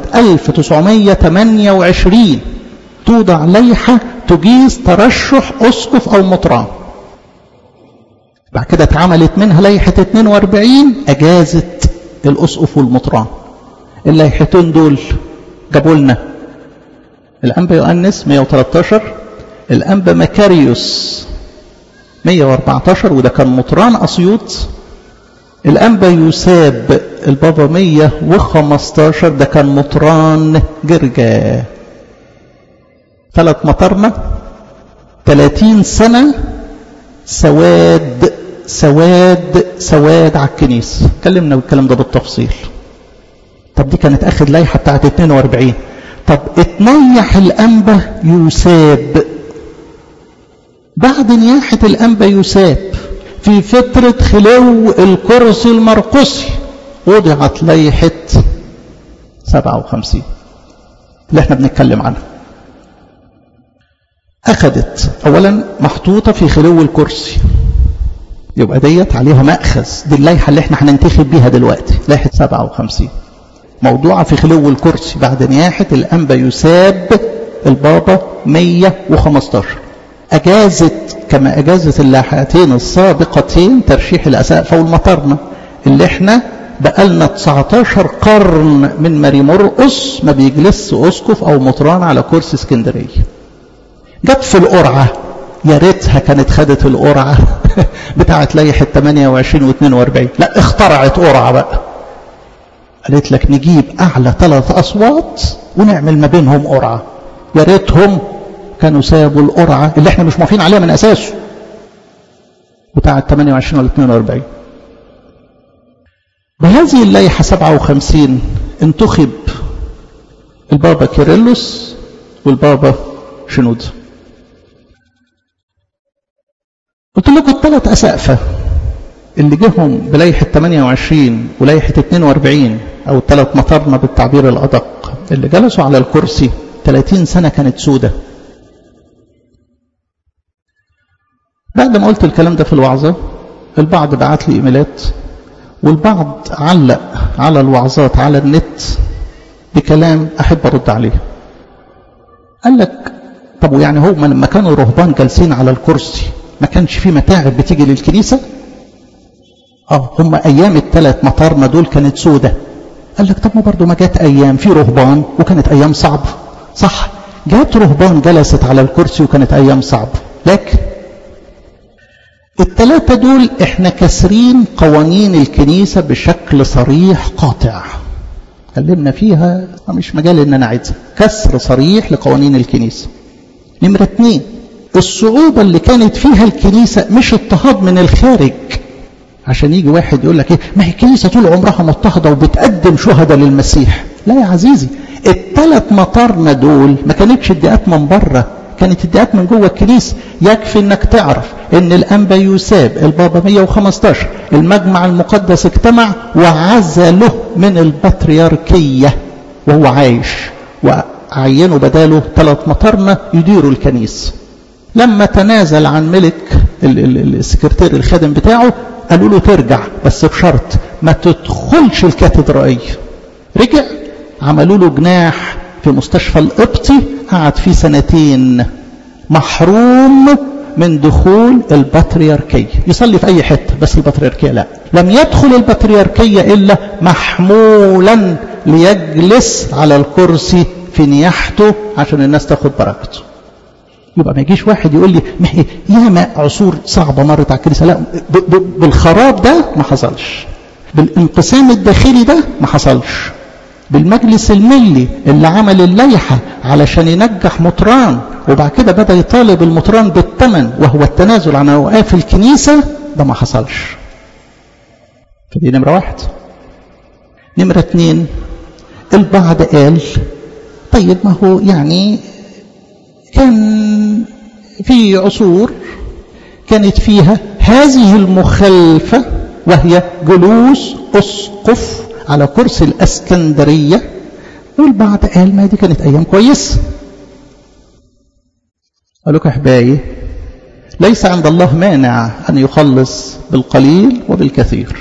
1928 توضع ليحة تجيز ترشح أسقف أو مطران بعد كده اتعملت منها ليحة 42 أجازت الأسقف والمطران الليحتين دول جابوا لنا الأنبا يؤنس 113 الأنبا مكاريوس 114 وده كان مطران أسيوط الأنبا يساب البابا 115 ده كان مطران جرجا ثلاث مطرنا 30 سنة سواد سواد سواد على الكنيسة اتكلمنا بالكلام ده بالتفصيل طب دي كانت اخد لائحة بتاعت 42 طب اتنيح الأنبا يساب بعد نياحة الأنبا يساب في فترة خلو الكرسي المرقسي وضعت لائحة 57 اللي احنا بنتكلم عنها أخذت أولا محطوطة في خلو الكرسي يبقى ديت عليها مأخذ دي اللائحة اللي احنا هننتخب بيها دلوقتي لائحة 57 موضوعة في خلو الكرسي بعد نياحة الأنبا يساب البابا 115 أجازت كما أجازت اللائحتين السابقتين ترشيح الأسقف والمطرنة اللي احنا بقالنا 19 قرن من ماري مرقس ما بيجلس أسقف أو مطران على كرسي اسكندرية جت في القرعة يا ريتها كانت خدت القرعة بتاعت لائحة 28 و 42 لا اخترعت قرعة بقى قالت لك نجيب أعلى ثلاث أصوات ونعمل ما بينهم قرعة يا ريتهم كانوا سابوا القرعة اللي احنا مش موافقين عليها من أساسه بتاعت 28 ولا 42 بهذه اللائحة 57 انتخب البابا كيرلس والبابا شنود قلت لكم الثلاث أسقفة اللي جيهم بلائحة 28 ولائحة 42 أو الثلاث مطرنا بالتعبير الأدق اللي جلسوا على الكرسي 30 سنة كانت سودة بعد ما قلت الكلام ده في الوعظة البعض بعت لي إيميلات والبعض علق على الوعظات على النت بكلام أحب أرد عليه قال لك طب ويعني هو لما كانوا الرهبان جالسين على الكرسي ما كانش في متاعب بتيجي للكنيسة اه هم ايام الثلاث مطارنا دول كانت سودة قال لك طب ما برضه ما جات ايام في رهبان وكانت ايام صعبة صح جات رهبان جلست على الكرسي وكانت ايام صعبة لكن الثلاثة دول احنا كسرين قوانين الكنيسة بشكل صريح قاطع اتكلمنا فيها مش مجال ان انا عايزها كسر صريح لقوانين الكنيسة نمرة اتنين الصعوبة اللي كانت فيها الكنيسة مش اضطهاد من الخارج عشان يجي واحد يقول لك ايه ما هي الكنيسة طول عمرها مضطهدة وبتقدم شهداء للمسيح لا يا عزيزي الثلاث مطارنا دول ما كانتش ادعاءات من بره كانت ادعاءات من جوه الكنيسة يكفي انك تعرف ان الانبا يساب البابا 115 المجمع المقدس اجتمع وعزله من البطريركية وهو عايش وعينوا بداله ثلاث مطارنة يديروا الكنيسة لما تنازل عن ملك السكرتير الخادم بتاعه قالوا له ترجع بس بشرط ما تدخلش الكاتدرائية رجع عملوا له جناح في مستشفى القبطي قعد فيه سنتين محروم من دخول البطريركية يصلي في أي حتة بس البطريركية لا لم يدخل البطريركية إلا محمولا ليجلس على الكرسي في نياحته عشان الناس تاخد بركته يبقى ما يجيش واحد يقول لي محي ياما عصور صعبة مرت على الكنيسة لا بالخراب ده ما حصلش بالانقسام الداخلي ده ما حصلش بالمجلس الملي اللي عمل الليحة علشان ينجح مطران وبعد كده بدأ يطالب المطران بالثمن وهو التنازل عن أوقاف الكنيسة ده ما حصلش فدي نمرة واحد نمرة اتنين البعض قال طيب ما هو يعني كان في عصور كانت فيها هذه المخالفة وهي جلوس أسقف على كرسي الأسكندرية والبعض قال ما دي كانت أيام كويسة قال لك أحبائي ليس عند الله مانع أن يخلص بالقليل وبالكثير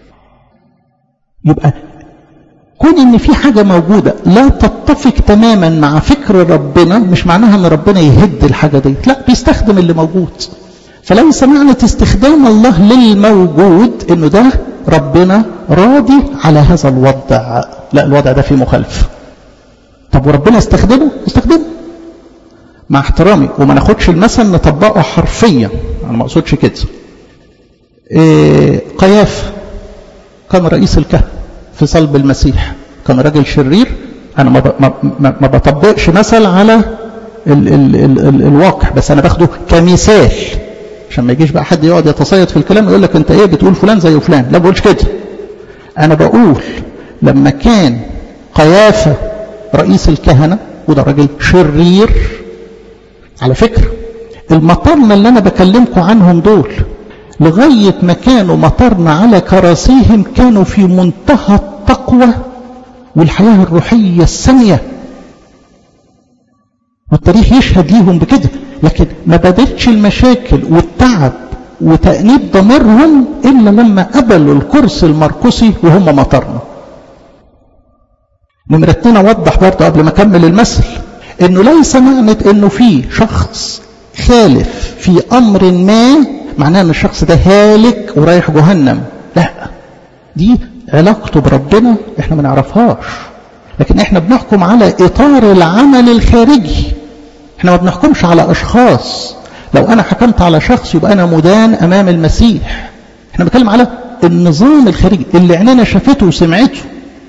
يبقى كون ان في حاجة موجودة لا تتفق تماما مع فكر ربنا مش معناها ان ربنا يهد الحاجة دي لا بيستخدم اللي موجود فليس معنى استخدام الله للموجود انه ده ربنا راضي على هذا الوضع لا الوضع ده فيه مخالفة طب وربنا استخدمه استخدمه مع احترامي وما ناخدش المثل نطبقه حرفيا انا ما اقصدش كده إيه قياف كان رئيس الكهنه في صلب المسيح كان راجل شرير انا ما ما ما بطبقش مثل على ال ال ال ال الواقع بس انا باخده كمثال عشان ما يجيش بقى حد يقعد يتصيد في الكلام يقول لك انت ايه بتقول فلان زي فلان لا بقولش كده انا بقول لما كان قيافه رئيس الكهنه وده راجل شرير على فكره المطرنه اللي انا بكلمكم عنهم دول لغاية ما كانوا مطرنا على كراسيهم كانوا في منتهى التقوى والحياة الروحية السامية والتاريخ يشهد ليهم بكده لكن ما بدتش المشاكل والتعب وتأنيب ضميرهم إلا لما قبلوا الكرسي المرقسي وهم مطرنا نمرة اتنين أوضح برضه قبل ما أكمل المثل إنه ليس معنى إنه في شخص خالف في أمر ما معناه ان الشخص ده هالك ورايح جهنم لا دي علاقته بربنا احنا ما نعرفهاش لكن احنا بنحكم على اطار العمل الخارجي احنا ما بنحكمش على اشخاص لو انا حكمت على شخص يبقى انا مدان امام المسيح احنا بنتكلم على النظام الخارجي اللي عيننا شافته وسمعته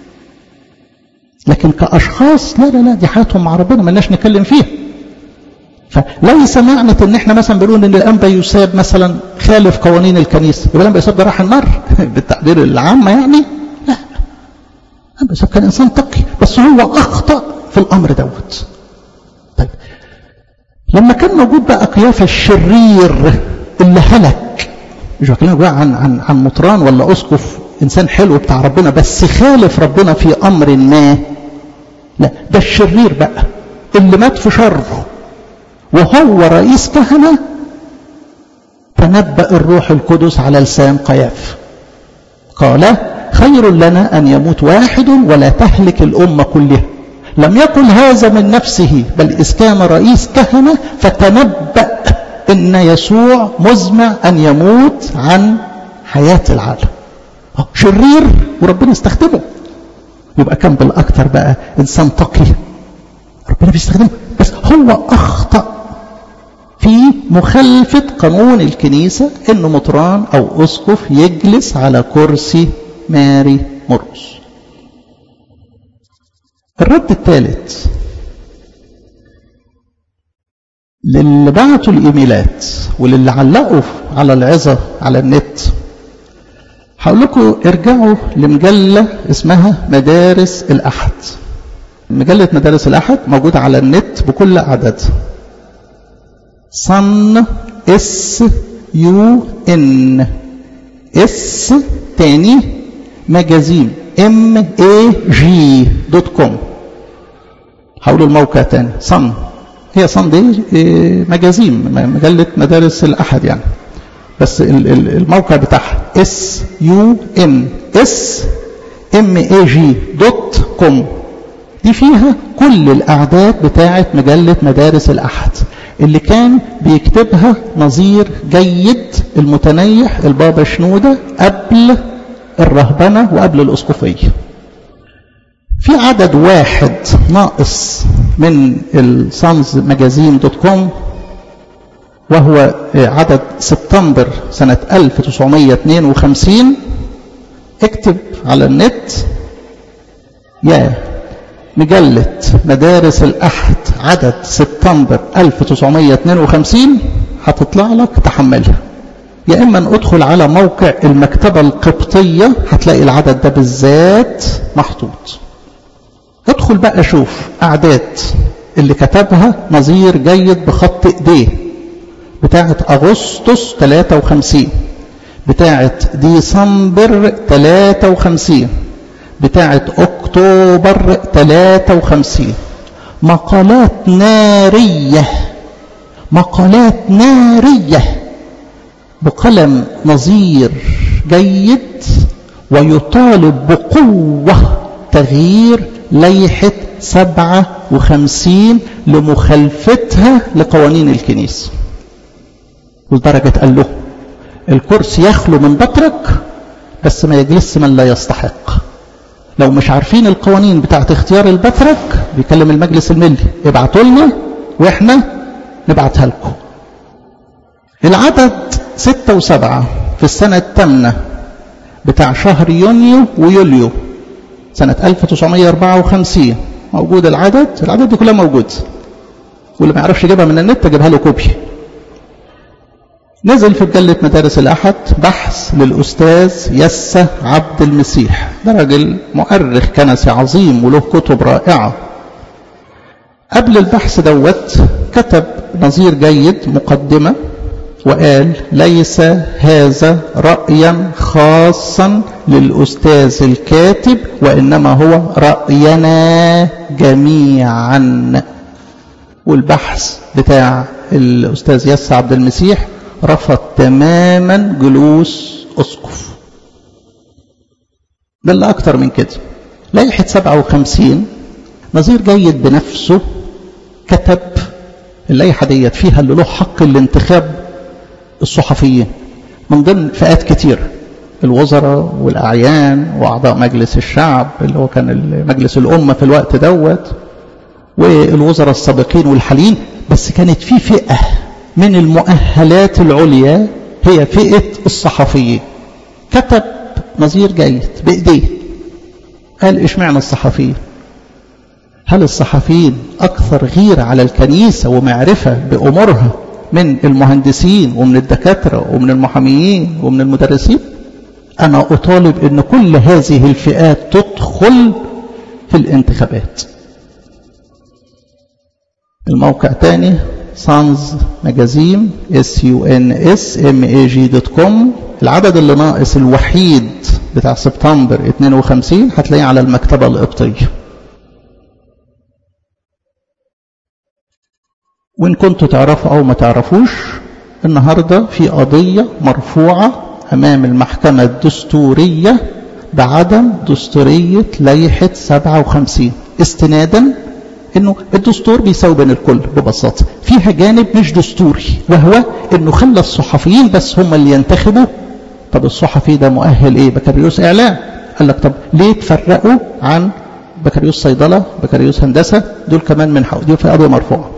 لكن كاشخاص لا لا لا دي حياتهم مع ربنا ما لناش نتكلم فيها فليس معنى ان احنا مثلا بنقول ان الانبا يساب مثلا خالف قوانين الكنيسه يبقى الانبا يساب ده راح النار بالتعبير العام يعني لا الانبا يساب كان انسان تقي بس هو اخطا في الامر دوت طيب لما كان موجود بقى قيافه الشرير اللي هلك مش بكلمك بقى عن عن عن مطران ولا اسقف انسان حلو بتاع ربنا بس خالف ربنا في امر ما لا ده الشرير بقى اللي مات في شره وهو رئيس كهنة تنبأ الروح القدس على لسان قياف قال خير لنا أن يموت واحد ولا تهلك الأمة كلها لم يقل هذا من نفسه بل إذ كان رئيس كهنة فتنبأ إن يسوع مزمع أن يموت عن حياة العالم شرير وربنا استخدمه يبقى كان بالأكثر بقى إنسان تقي ربنا بيستخدمه بس هو أخطأ في مخالفة قانون الكنيسة إنه مطران أو أسقف يجلس على كرسي ماري مرقس الرد الثالث للي بعتوا الإيميلات وللي علقوا على العظة على النت هقول لكم ارجعوا لمجلة اسمها مدارس الأحد مجلة مدارس الأحد موجودة على النت بكل أعدادها صن اس يو ان اس تاني مجازين ام اي جي دوت كوم هقول الموقع تاني صن هي صن دي مجازين مجلة مدارس الأحد يعني بس الموقع بتاعها اس يو ان اس ام اي جي دوت كوم دي فيها كل الأعداد بتاعة مجلة مدارس الأحد اللي كان بيكتبها نظير جيد المتنيح البابا شنودة قبل الرهبنة وقبل الأسقفية في عدد واحد ناقص من السانز ماجازين دوت كوم وهو عدد سبتمبر سنة 1952 اكتب على النت يا مجلة مدارس الأحد عدد سبتمبر 1952 هتطلع لك تحملها يا إما أن أدخل على موقع المكتبة القبطية هتلاقي العدد ده بالذات محطوط ادخل بقى شوف أعداد اللي كتبها نظير جيد بخط إيديه بتاعة أغسطس 53 بتاعة ديسمبر 53 بتاعة أكتوبر 53 مقالات نارية مقالات نارية بقلم نظير جيد ويطالب بقوة تغيير ليحة 57 لمخالفتها لقوانين الكنيسة لدرجة قال له الكرسي يخلو من بطرك بس ما يجلس من لا يستحق لو مش عارفين القوانين بتاعت اختيار البطرك بيكلم المجلس الملي ابعتوا لنا واحنا نبعتها لكم العدد ستة وسبعة في السنة الثامنة بتاع شهر يونيو ويوليو سنة 1954 موجود العدد العدد دي كلها موجود واللي ما يعرفش يجيبها من النت اجيبها له كوبي نزل في مجلة مدارس الأحد بحث للأستاذ يسة عبد المسيح ده راجل مؤرخ كنسي عظيم وله كتب رائعة قبل البحث دوت كتب نظير جيد مقدمة وقال ليس هذا رأيا خاصا للأستاذ الكاتب وإنما هو رأينا جميعا والبحث بتاع الأستاذ يسع عبد المسيح رفض تماما جلوس أسقف ده اللي أكتر من كده لائحة 57 نظير جيد بنفسه كتب اللائحة ديت فيها اللي له حق الانتخاب الصحفيين من ضمن فئات كتير الوزراء والأعيان وأعضاء مجلس الشعب اللي هو كان مجلس الأمة في الوقت دوت والوزراء السابقين والحاليين بس كانت في فئة من المؤهلات العليا هي فئة الصحفيين كتب نظير جيد بإيديه قال اشمعنى الصحفيين هل الصحفيين أكثر غيرة على الكنيسة ومعرفة بأمورها من المهندسين ومن الدكاترة ومن المحاميين ومن المدرسين أنا أطالب أن كل هذه الفئات تدخل في الانتخابات الموقع تاني سانز ماجازين اس يو ان اس ام اي جي دوت كوم العدد اللي ناقص الوحيد بتاع سبتمبر 52 هتلاقيه على المكتبة القبطية وإن كنتوا تعرفوا أو ما تعرفوش النهاردة في قضية مرفوعة أمام المحكمة الدستورية بعدم دستورية لائحة 57 استنادا انه الدستور بيساوي بين الكل ببساطه فيها جانب مش دستوري وهو انه خلى الصحفيين بس هم اللي ينتخبوا طب الصحفي ده مؤهل ايه بكالوريوس اعلام قال لك طب ليه تفرقوا عن بكالوريوس صيدله بكالوريوس هندسه دول كمان من حق دي في قضيه مرفوعه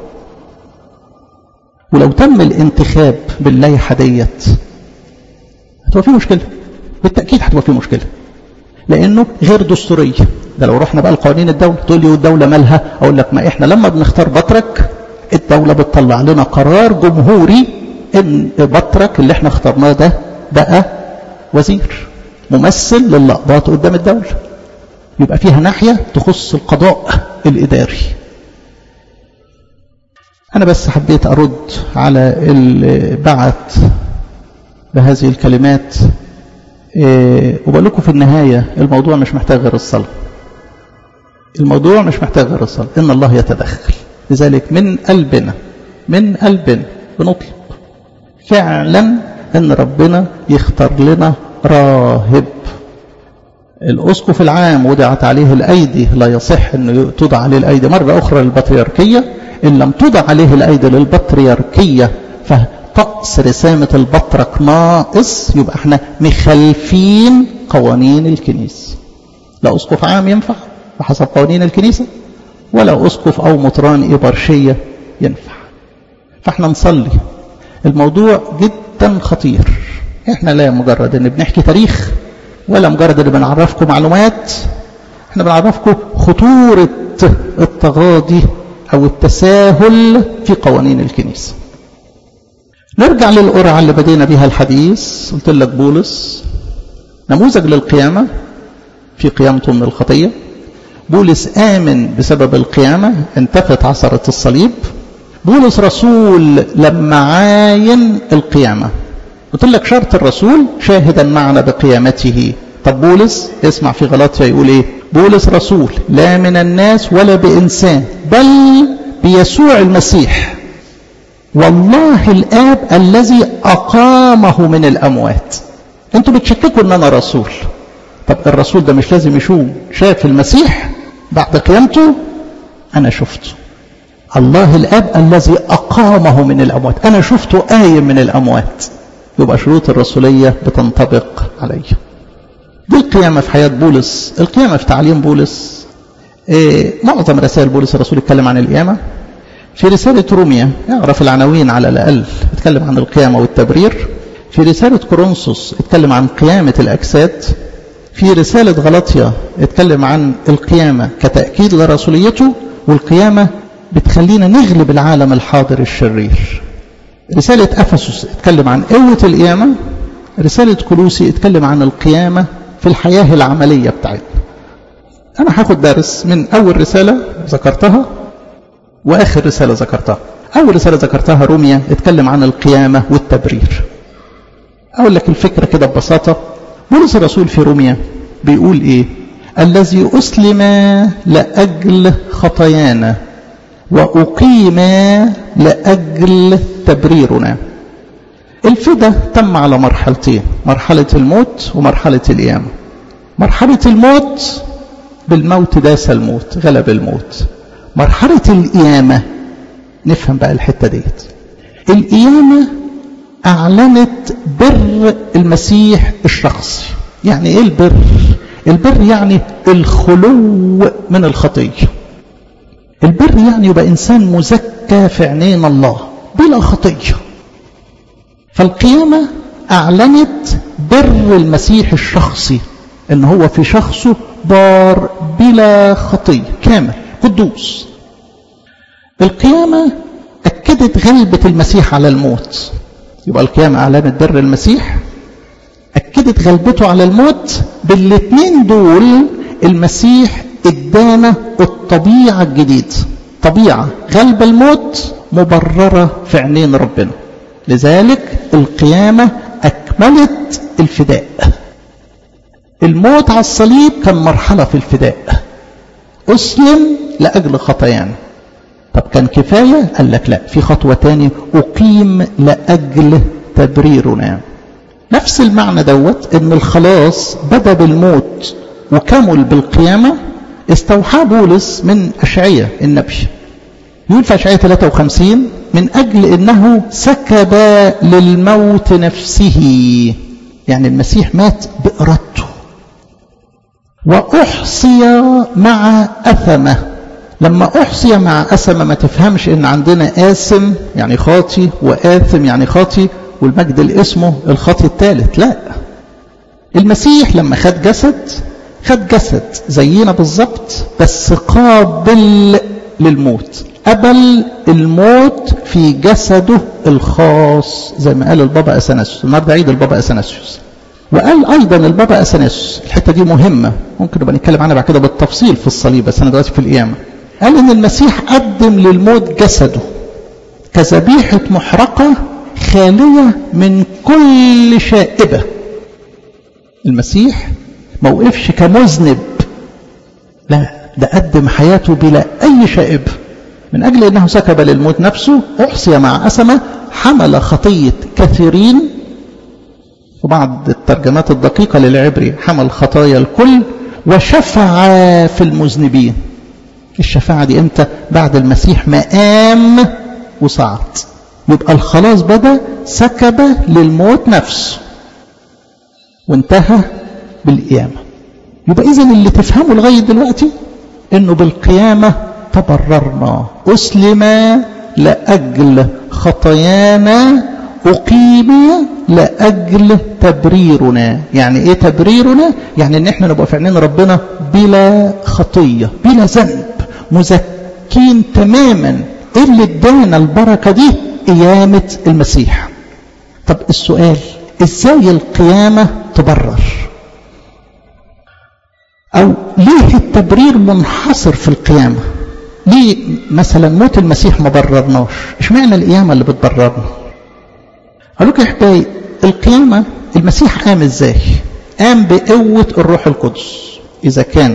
ولو تم الانتخاب باللائحه ديت هتبقى في مشكله بالتاكيد هتبقى في مشكله لانه غير دستوريه ده لو رحنا بقى لقوانين الدوله تقول لي والدوله مالها اقول لك ما احنا لما بنختار بطرك الدوله بتطلع لنا قرار جمهوري ان بطرك اللي احنا اخترناه ده بقى وزير ممثل للقضاة قدام الدوله يبقى فيها ناحيه تخص القضاء الاداري أنا بس حبيت أرد على اللي بعت بهذه الكلمات إيه وبقول لكم في النهاية الموضوع مش محتاج غير الصلاة الموضوع مش محتاج غير الصلاة إن الله يتدخل لذلك من قلبنا من قلبنا بنطلب فعلا ان ربنا يختار لنا راهب الاسقف العام وضعت عليه الايدي لا يصح انه توضع عليه الايدي مره اخرى للبطريركيه ان لم توضع عليه الايدي للبطريركيه فطقس رسامه البطرك ناقص يبقى احنا مخالفين قوانين الكنيسه لا اسقف عام ينفع بحسب قوانين الكنيسه ولا اسقف او مطران ابرشيه ينفع فاحنا نصلي الموضوع جدا خطير احنا لا مجرد ان بنحكي تاريخ ولا مجرد ان بنعرفكم معلومات احنا بنعرفكم خطورة التغاضي او التساهل في قوانين الكنيسة نرجع للقرعة اللي بدينا بها الحديث قلت لك بولس نموذج للقيامة في قيامته من الخطية بولس آمن بسبب القيامة انتفت عصرة الصليب بولس رسول لما عاين القيامة قلت لك شرط الرسول شاهدا معنا بقيامته طب بولس اسمع في غلطية يقول ايه بولس رسول لا من الناس ولا بإنسان بل بيسوع المسيح والله الآب الذي أقامه من الأموات انتوا بتشككوا ان انا رسول طب الرسول ده مش لازم يشوف شاف المسيح بعد قيامته انا شفته الله الاب الذي اقامه من الاموات انا شفته قايم من الاموات يبقى شروط الرسوليه بتنطبق عليه دي القيامه في حياه بولس القيامه في تعليم بولس إيه معظم رسائل بولس الرسول يتكلم عن القيامه في رسالة روميا يعرف العناوين على الأقل يتكلم عن القيامة والتبرير في رسالة كورنثوس يتكلم عن قيامة الأجساد في رسالة غلطية يتكلم عن القيامة كتأكيد لرسوليته والقيامة بتخلينا نغلب العالم الحاضر الشرير رسالة أفسس اتكلم عن قوة القيامة رسالة كلوسي اتكلم عن القيامة في الحياة العملية بتاعتنا أنا هاخد درس من أول رسالة ذكرتها وآخر رسالة ذكرتها أول رسالة ذكرتها روميا اتكلم عن القيامة والتبرير أقول لك الفكرة كده ببساطة بولس الرسول في روميا بيقول إيه الذي أسلم لأجل خطايانا وأقيم لأجل تبريرنا الفدا تم على مرحلتين مرحلة الموت ومرحلة القيامة مرحلة الموت بالموت داس الموت غلب الموت مرحلة القيامة نفهم بقى الحتة ديت القيامة أعلنت بر المسيح الشخصي يعني إيه البر البر يعني الخلو من الخطية البر يعني يبقى إنسان مزكى في عينين الله بلا خطية فالقيامة أعلنت بر المسيح الشخصي إن هو في شخصه بار بلا خطية كامل قدوس القيامة أكدت غلبة المسيح على الموت يبقى القيامة أعلنت بر المسيح أكدت غلبته على الموت بالاثنين دول المسيح ادانا الطبيعة الجديدة طبيعة غلب الموت مبررة في عينين ربنا لذلك القيامة أكملت الفداء الموت على الصليب كان مرحلة في الفداء أسلم لأجل خطايانا طب كان كفاية قال لك لا في خطوة تانية أقيم لأجل تبريرنا نفس المعنى دوت ان الخلاص بدا بالموت وكمل بالقيامة استوحى بولس من أشعية النبي يقول في أشعية 53 من أجل أنه سكب للموت نفسه يعني المسيح مات بإرادته وأحصي مع أثمه لما أحصي مع أثمه ما تفهمش إن عندنا آثم يعني خاطي وآثم يعني خاطي والمجد الاسمه الخاطي الثالث لا المسيح لما خد جسد خد جسد زينا بالظبط بس قابل للموت قبل الموت في جسده الخاص زي ما قال البابا اثناسيوس النهارده عيد البابا اثناسيوس وقال ايضا البابا اثناسيوس الحته دي مهمه ممكن نبقى نتكلم عنها بعد كده بالتفصيل في الصليب بس انا دلوقتي في القيامه قال ان المسيح قدم للموت جسده كذبيحة محرقة خالية من كل شائبة المسيح ما وقفش كمذنب لا ده قدم حياته بلا أي شائبة من أجل أنه سكب للموت نفسه أحصي مع أسمة حمل خطية كثيرين في بعض الترجمات الدقيقة للعبري حمل خطايا الكل وشفع في المذنبين الشفاعة دي امتى بعد المسيح ما قام وصعد يبقى الخلاص بدأ سكب للموت نفسه وانتهى بالقيامة يبقى إذا اللي تفهمه لغاية دلوقتي إنه بالقيامة تبررنا أسلم لأجل خطايانا أقيم لأجل تبريرنا يعني إيه تبريرنا؟ يعني إن إحنا نبقى في عينين ربنا بلا خطية بلا ذنب مزكين تماما إيه اللي ادانا البركة دي؟ قيامة المسيح طب السؤال إزاي القيامة تبرر؟ أو ليه التبرير منحصر في القيامة؟ ليه مثلا موت المسيح ما بررناش؟ اشمعنى القيامة اللي بتبررنا؟ أقول لكم يا حبايبي القيامة المسيح قام ازاي؟ قام بقوة الروح القدس إذا كان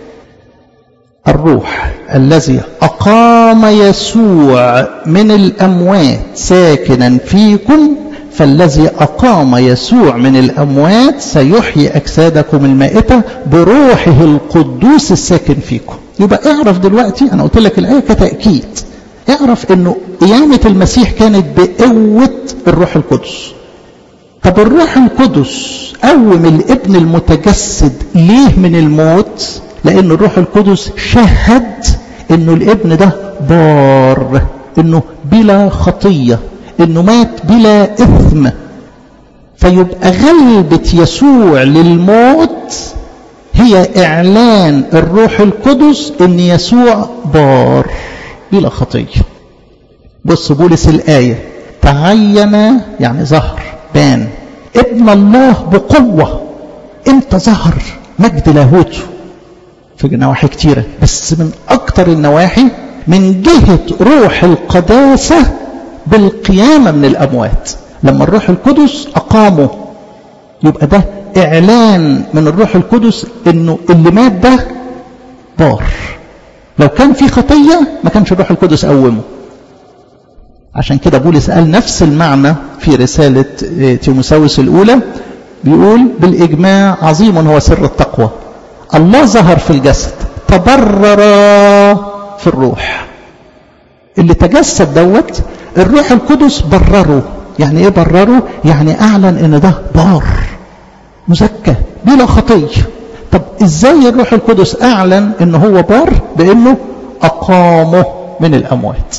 الروح الذي أقام يسوع من الأموات ساكنا فيكم فالذي أقام يسوع من الأموات سيحيي أجسادكم المائتة بروحه القدوس الساكن فيكم يبقى اعرف دلوقتي أنا قلت لك الآية كتأكيد اعرف أنه قيامة المسيح كانت بقوة الروح القدس طب الروح القدس قوم الابن المتجسد ليه من الموت لأن الروح القدس شهد أنه الابن ده بار أنه بلا خطية أنه مات بلا إثم فيبقى غلبة يسوع للموت هي إعلان الروح القدس أن يسوع بار بلا خطية بص بولس الآية تعين يعني ظهر بان ابن الله بقوة امتى ظهر مجد لاهوته في نواحي كتيرة بس من أكتر النواحي من جهة روح القداسة بالقيامة من الأموات لما الروح القدس أقامه يبقى ده إعلان من الروح القدس إنه اللي مات ده بار لو كان في خطية ما كانش الروح القدس قومه عشان كده بولس قال نفس المعنى في رسالة تيموساوس الأولى بيقول بالإجماع عظيم هو سر التقوى الله ظهر في الجسد تبرر في الروح اللي تجسد دوت الروح القدس برره يعني ايه برره يعني اعلن ان ده بار مزكى بلا خطيه طب ازاي الروح القدس اعلن ان هو بار بانه اقامه من الاموات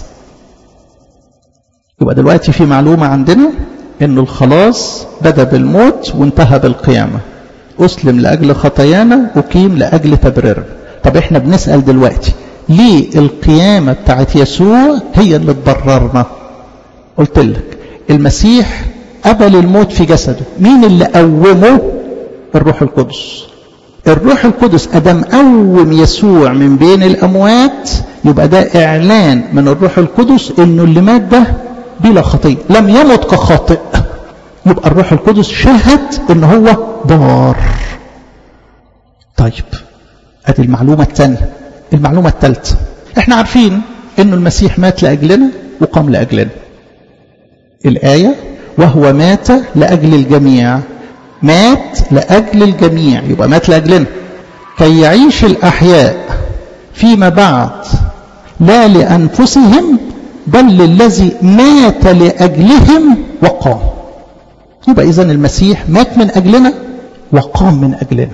يبقى دلوقتي في معلومه عندنا ان الخلاص بدا بالموت وانتهى بالقيامه اسلم لاجل خطايانا اقيم لاجل تبريرنا طب احنا بنسال دلوقتي ليه القيامه بتاعت يسوع هي اللي تبررنا قلت لك المسيح قبل الموت في جسده مين اللي قومه الروح القدس الروح القدس ادم قوم يسوع من بين الاموات يبقى ده اعلان من الروح القدس انه اللي مات ده بلا خطيه لم يمت كخاطئ يبقى الروح القدس شهد ان هو بار طيب ادي المعلومه الثانيه المعلومه الثالثه احنا عارفين انه المسيح مات لاجلنا وقام لاجلنا الايه وهو مات لاجل الجميع مات لاجل الجميع يبقى مات لاجلنا كي يعيش الاحياء فيما بعد لا لانفسهم بل للذي مات لاجلهم وقام يبقى اذا المسيح مات من اجلنا وقام من اجلنا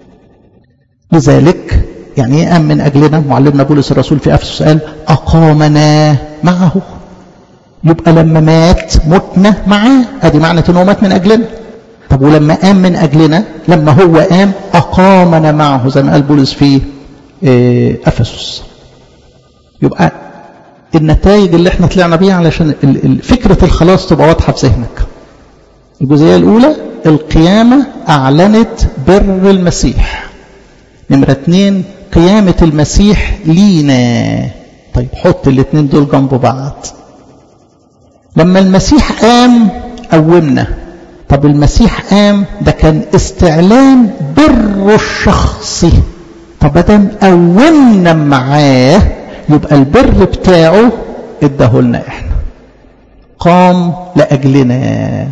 لذلك يعني ايه قام من اجلنا معلمنا بولس الرسول في افسس قال اقامنا معه يبقى لما مات متنا معاه ادي معنى ان هو مات من اجلنا طب ولما قام من اجلنا لما هو قام اقامنا معه زي ما قال بولس في افسس يبقى النتائج اللي احنا طلعنا بيها علشان فكره الخلاص تبقى واضحه في ذهنك الجزئيه الاولى القيامه اعلنت بر المسيح نمره اتنين قيامه المسيح لينا طيب حط الاثنين دول جنب بعض لما المسيح قام قومنا طب المسيح قام ده كان استعلان بره الشخصي طب ادام قومنا معاه يبقى البر بتاعه اداهولنا احنا قام لاجلنا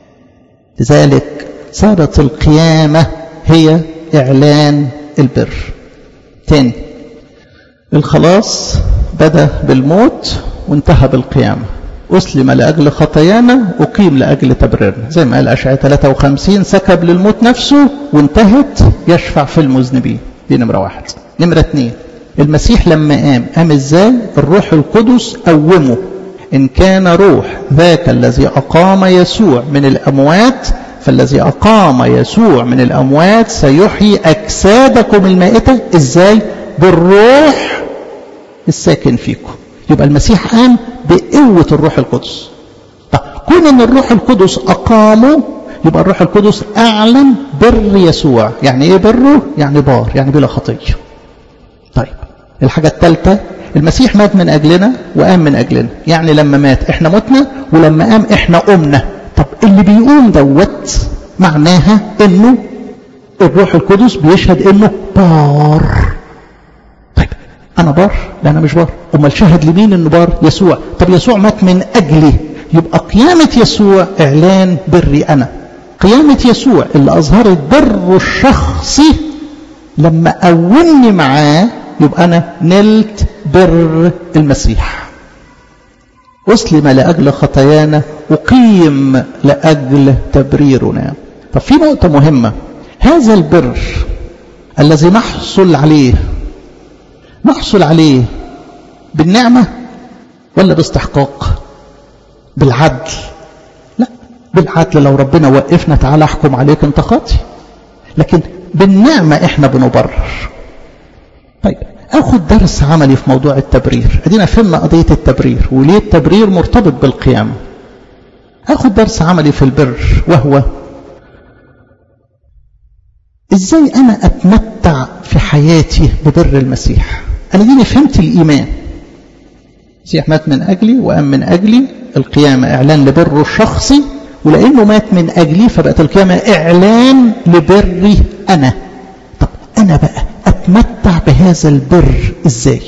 لذلك صارت القيامه هي اعلان البر تاني الخلاص بدا بالموت وانتهى بالقيامه أسلم لأجل خطايانا أقيم لأجل تبريرنا زي ما قال أشعياء 53 سكب للموت نفسه وانتهت يشفع في المذنبين دي نمرة واحد نمرة اتنين المسيح لما قام قام ازاي الروح القدس قومه إن كان روح ذاك الذي أقام يسوع من الأموات فالذي أقام يسوع من الأموات سيحيي أجسادكم المائتة ازاي بالروح الساكن فيكم يبقى المسيح قام بقوة الروح القدس طب كون ان الروح القدس اقامه يبقى الروح القدس اعلن بر يسوع يعني ايه بره يعني بار يعني بلا خطية طيب الحاجة الثالثة المسيح مات من اجلنا وقام من اجلنا يعني لما مات احنا متنا ولما قام احنا قمنا طب اللي بيقوم دوت معناها انه الروح القدس بيشهد انه بار أنا بار؟ لا أنا مش بار أمال شهد لمين إنه بار؟ يسوع طب يسوع مات من أجلي يبقى قيامة يسوع إعلان بري أنا قيامة يسوع اللي أظهرت بر الشخصي لما قومني معاه يبقى أنا نلت بر المسيح أسلم لأجل خطايانا أقيم لأجل تبريرنا طب في نقطة مهمة هذا البر الذي نحصل عليه نحصل عليه بالنعمة ولا باستحقاق بالعدل لا بالعدل لو ربنا وقفنا تعالى احكم عليك انت خاطي لكن بالنعمة احنا بنبرر طيب اخد درس عملي في موضوع التبرير ادينا فهمنا قضية التبرير وليه التبرير مرتبط بالقيامة اخد درس عملي في البر وهو ازاي انا اتمتع في حياتي ببر المسيح انا ديني فهمت الايمان المسيح مات من اجلي وقام من اجلي القيامه اعلان لبره الشخصي ولانه مات من اجلي فبقت القيامه اعلان لبري انا طب انا بقى اتمتع بهذا البر ازاي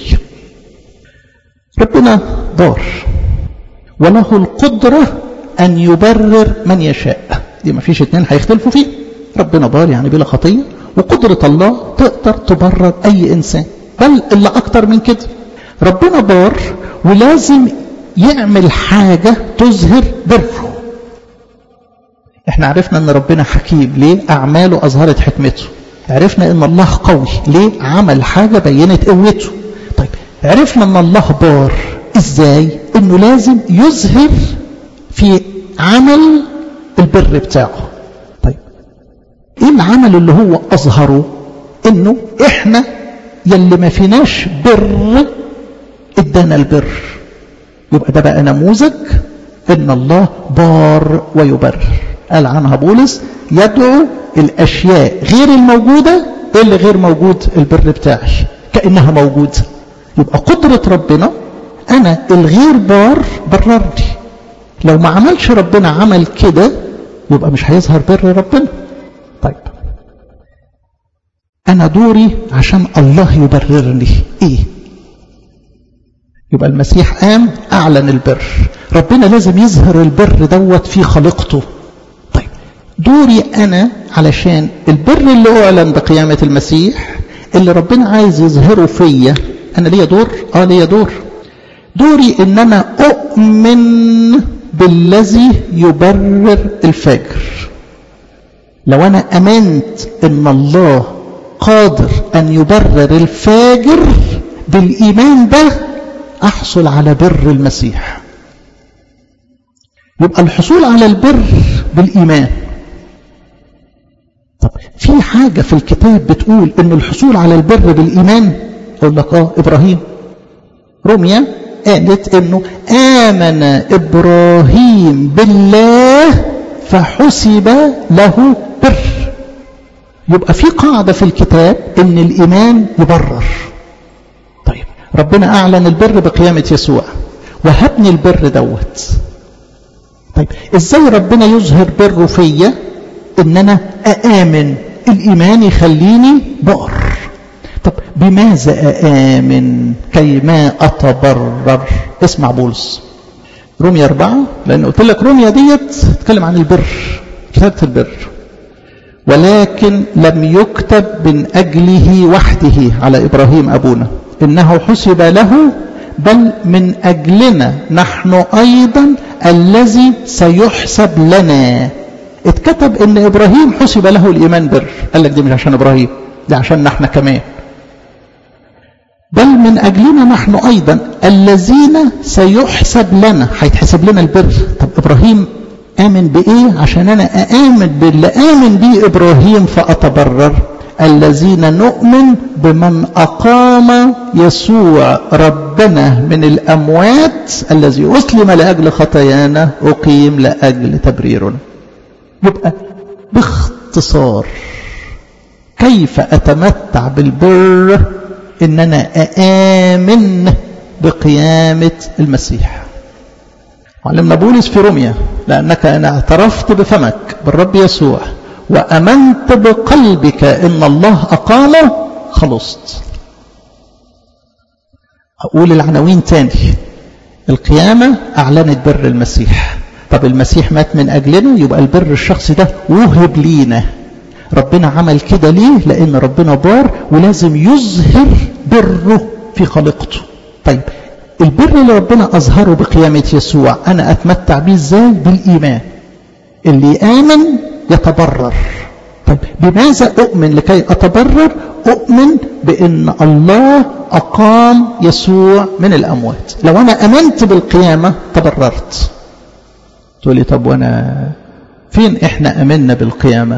ربنا بار وله القدره ان يبرر من يشاء دي ما فيش اتنين هيختلفوا فيه ربنا بار يعني بلا خطيه وقدره الله تقدر تبرر اي انسان بل اللي اكتر من كده ربنا بار ولازم يعمل حاجة تظهر بره احنا عرفنا ان ربنا حكيم ليه اعماله اظهرت حكمته عرفنا ان الله قوي ليه عمل حاجة بينت قوته طيب عرفنا ان الله بار ازاي انه لازم يظهر في عمل البر بتاعه طيب ايه العمل اللي هو اظهره انه احنا يلي ما فيناش بر ادانا البر يبقى ده بقى نموذج ان الله بار ويبرر قال عنها بولس يدعو الاشياء غير الموجوده اللي غير موجود البر بتاعي كانها موجوده يبقى قدره ربنا انا الغير بار بررني لو ما عملش ربنا عمل كده يبقى مش هيظهر بر ربنا طيب أنا دوري عشان الله يبررني إيه يبقى المسيح قام أعلن البر ربنا لازم يظهر البر دوت في خلقته طيب دوري أنا علشان البر اللي أعلن بقيامة المسيح اللي ربنا عايز يظهره فيا أنا ليا دور آه ليا دور دوري إن أنا أؤمن بالذي يبرر الفاجر لو أنا أمنت إن الله قادر أن يبرر الفاجر بالإيمان ده أحصل على بر المسيح يبقى الحصول على البر بالإيمان طب في حاجة في الكتاب بتقول أن الحصول على البر بالإيمان أقول لك آه إبراهيم روميا قالت أنه آمن إبراهيم بالله فحسب له بر يبقى في قاعدة في الكتاب ان الايمان يبرر طيب ربنا اعلن البر بقيامة يسوع وهبني البر دوت طيب ازاي ربنا يظهر بره فيا ان انا اامن الايمان يخليني بقر طب بماذا اامن كيما اتبرر اسمع بولس روميا أربعة لأن قلت لك روميا ديت تتكلم عن البر رسالة البر ولكن لم يكتب من أجله وحده على إبراهيم أبونا إنه حسب له بل من أجلنا نحن أيضا الذي سيحسب لنا اتكتب ان ابراهيم حسب له الايمان بر قال لك دي مش عشان ابراهيم دي عشان احنا كمان بل من اجلنا نحن ايضا الذين سيحسب لنا هيتحسب لنا البر طب ابراهيم امن بايه عشان انا اامن باللي امن بيه ابراهيم فاتبرر الذين نؤمن بمن اقام يسوع ربنا من الاموات الذي اسلم لاجل خطايانا اقيم لاجل تبريرنا يبقى باختصار كيف اتمتع بالبر ان انا اامن بقيامه المسيح علمنا بولس في روميا لانك ان اعترفت بفمك بالرب يسوع وامنت بقلبك ان الله اقامه خلصت اقول العناوين تاني القيامه اعلنت بر المسيح طب المسيح مات من أجلنا يبقى البر الشخصي ده وهب لينا ربنا عمل كده ليه لأن ربنا بار ولازم يظهر بره في خلقته طيب البر اللي ربنا أظهره بقيامة يسوع أنا أتمتع بيه إزاي بالإيمان اللي آمن يتبرر طيب بماذا أؤمن لكي أتبرر أؤمن بأن الله أقام يسوع من الأموات لو أنا أمنت بالقيامة تبررت تقول لي طب وانا فين احنا امنا بالقيامه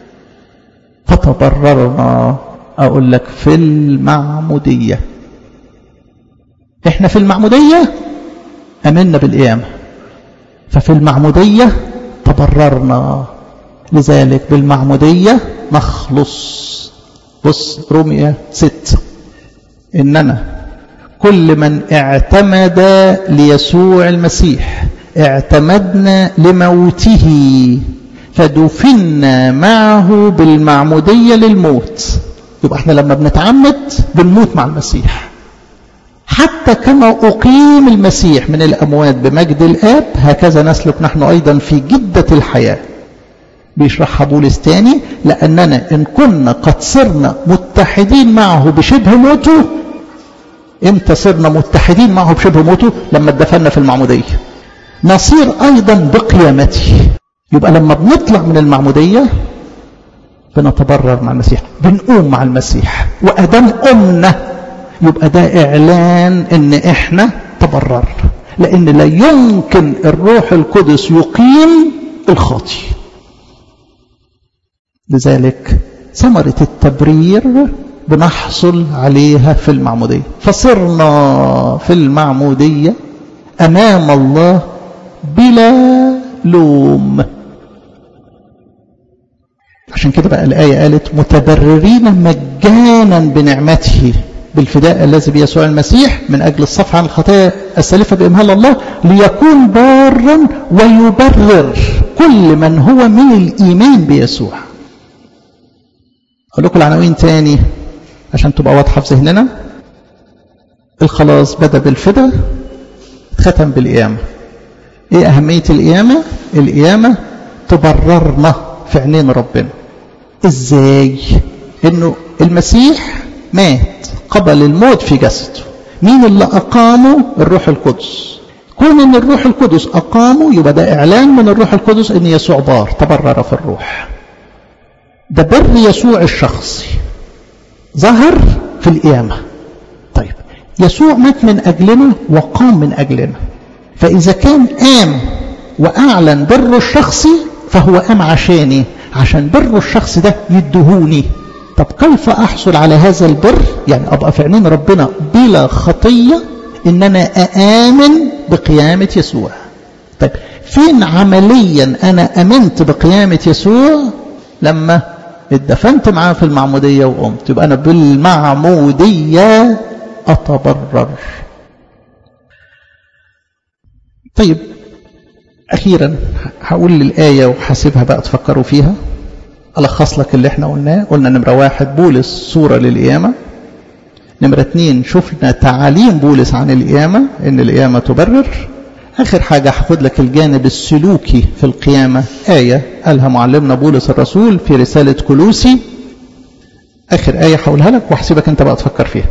فتبررنا اقول لك في المعموديه احنا في المعموديه امنا بالقيامه ففي المعموديه تبررنا لذلك بالمعموديه نخلص بص روميا ست اننا كل من اعتمد ليسوع المسيح اعتمدنا لموته فدفنا معه بالمعمودية للموت يبقى احنا لما بنتعمد بنموت مع المسيح حتى كما أقيم المسيح من الأموات بمجد الآب هكذا نسلك نحن أيضا في جدة الحياة بيشرحها بولس تاني لأننا إن كنا قد صرنا متحدين معه بشبه موته امتى صرنا متحدين معه بشبه موته لما اتدفنا في المعموديه نصير أيضا بقيامته يبقى لما بنطلع من المعمودية بنتبرر مع المسيح بنقوم مع المسيح وأدام قمنا يبقى ده إعلان إن إحنا تبررنا لأن لا يمكن الروح القدس يقيم الخاطي لذلك ثمرة التبرير بنحصل عليها في المعمودية فصرنا في المعمودية أمام الله بلا لوم عشان كده بقى الآية قالت متبررين مجانا بنعمته بالفداء الذي بيسوع المسيح من أجل الصفح عن الخطايا السالفة بإمهال الله ليكون بارا ويبرر كل من هو من الإيمان بيسوع أقول لكم العناوين تاني عشان تبقى واضحة في ذهننا الخلاص بدأ بالفداء ختم بالقيامة ايه أهمية القيامة القيامة تبررنا في عينين ربنا ازاي انه المسيح مات قبل الموت في جسده مين اللي أقامه الروح القدس كون ان الروح القدس أقامه يبقى ده إعلان من الروح القدس ان يسوع بار تبرر في الروح ده بر يسوع الشخصي ظهر في القيامة طيب يسوع مات من أجلنا وقام من أجلنا فإذا كان قام وأعلن بره الشخصي فهو قام عشاني عشان بره الشخص ده يدهوني طب كيف أحصل على هذا البر يعني أبقى في عينين ربنا بلا خطية إن أنا أآمن بقيامة يسوع طيب فين عمليا أنا أمنت بقيامة يسوع لما اتدفنت معاه في المعمودية وقمت يبقى أنا بالمعمودية أتبرر طيب أخيرا هقول الآية وحاسبها بقى تفكروا فيها ألخص لك اللي احنا قلناه قلنا نمرة واحد بولس صورة للقيامة نمرة اتنين شفنا تعاليم بولس عن القيامة إن القيامة تبرر آخر حاجة هاخد لك الجانب السلوكي في القيامة آية قالها معلمنا بولس الرسول في رسالة كلوسي آخر آية هقولها لك وأحسبك أنت بقى تفكر فيها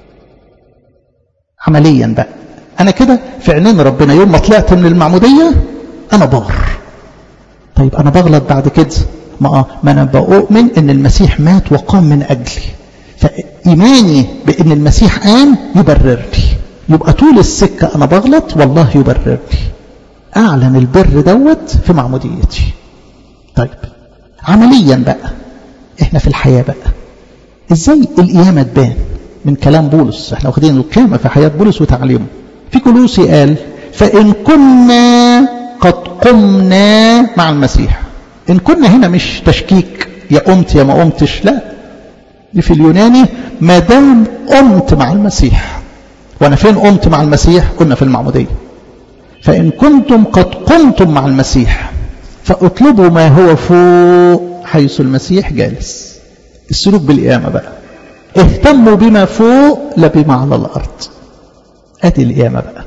عمليا بقى أنا كده في عينين ربنا يوم ما طلعت من المعمودية أنا بار طيب أنا بغلط بعد كده ما, ما أنا بؤمن إن المسيح مات وقام من أجلي فإيماني بإن المسيح قام يبررني يبقى طول السكة أنا بغلط والله يبررني أعلن البر دوت في معموديتي طيب عمليا بقى احنا في الحياة بقى ازاي القيامة تبان من كلام بولس احنا واخدين القيامة في حياة بولس وتعليمه في كلوسي قال فإن كنا قد قمنا مع المسيح إن كنا هنا مش تشكيك يا قمت يا ما قمتش لا دي في اليوناني ما دام قمت مع المسيح وانا فين قمت مع المسيح كنا في المعمودية فإن كنتم قد قمتم مع المسيح فاطلبوا ما هو فوق حيث المسيح جالس السلوك بالقيامة بقى اهتموا بما فوق لا بما على الأرض ادي القيامة بقى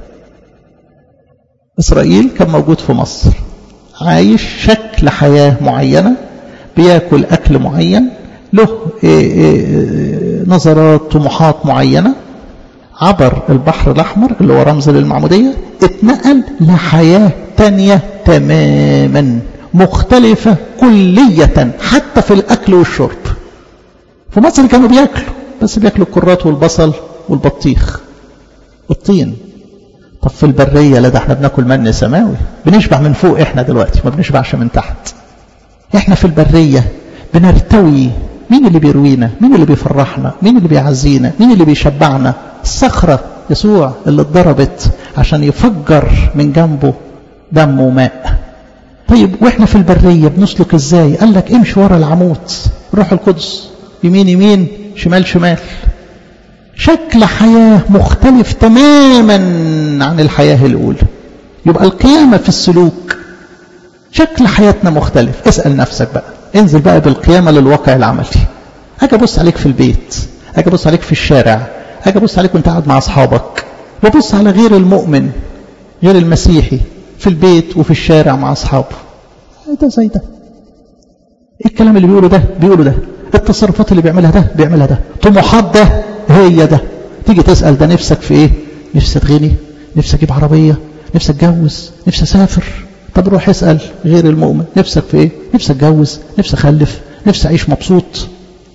إسرائيل كان موجود في مصر عايش شكل حياة معينة بياكل أكل معين له إيه إيه نظرات طموحات معينة عبر البحر الأحمر اللي هو رمز للمعمودية اتنقل لحياة تانية تماما مختلفة كلية حتى في الأكل والشرب في مصر كانوا بياكلوا بس بياكلوا الكرات والبصل والبطيخ والطين طب في البرية لا ده احنا بناكل من سماوي بنشبع من فوق احنا دلوقتي ما بنشبعش من تحت احنا في البرية بنرتوي مين اللي بيروينا مين اللي بيفرحنا مين اللي بيعزينا مين اللي بيشبعنا الصخرة يسوع اللي اتضربت عشان يفجر من جنبه دم وماء طيب واحنا في البرية بنسلك ازاي قال لك امشي ورا العمود روح القدس يمين يمين شمال شمال شكل حياة مختلف تماما عن الحياة الأولى يبقى القيامة في السلوك شكل حياتنا مختلف اسأل نفسك بقى انزل بقى بالقيامة للواقع العملي أجي أبص عليك في البيت أجي أبص عليك في الشارع أجي أبص عليك وأنت قاعد مع أصحابك وبص على غير المؤمن غير المسيحي في البيت وفي الشارع مع أصحابه ده زي ده إيه الكلام اللي بيقوله ده بيقوله ده التصرفات اللي بيعملها ده بيعملها ده طموحات ده هي ده تيجي تسأل ده نفسك في ايه نفسي اتغني نفسي اجيب عربية نفسي اتجوز نفسي اسافر طب روح اسأل غير المؤمن نفسك في ايه نفسي اتجوز نفسي اخلف نفسي اعيش مبسوط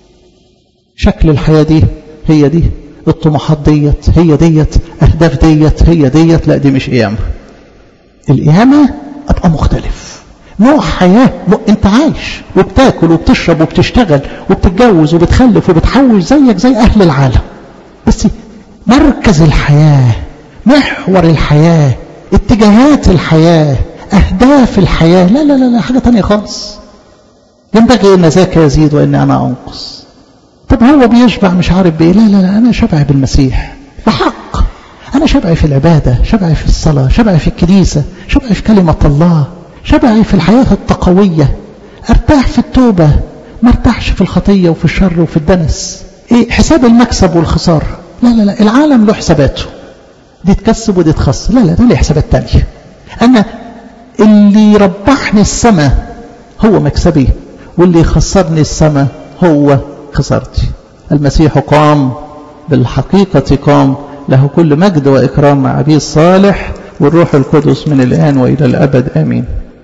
شكل الحياة دي هي دي الطموحات ديت هي ديت اهداف ديت هي ديت لا دي مش قيامة القيامة ابقى مختلف نوع حياة م... انت عايش وبتاكل وبتشرب وبتشتغل وبتتجوز وبتخلف وبتحوش زيك زي اهل العالم بس مركز الحياة محور الحياة اتجاهات الحياة اهداف الحياة لا لا لا, لا حاجة تانية خالص ينبغي ان ذاك يزيد وان انا انقص طب هو بيشبع مش عارف بايه لا لا لا انا شبعي بالمسيح بحق انا شبعي في العبادة شبعي في الصلاة شبعي في الكنيسة شبعي في كلمة الله شبعي في الحياة التقوية ارتاح في التوبة ما ارتاحش في الخطية وفي الشر وفي الدنس ايه حساب المكسب والخسارة لا لا لا العالم له حساباته دي تكسب ودي تخسر لا لا ده له حسابات تانية انا اللي يربحني السماء هو مكسبي واللي يخسرني السماء هو خسارتي المسيح قام بالحقيقة قام له كل مجد وإكرام مع أبيه الصالح والروح القدس من الآن وإلى الأبد آمين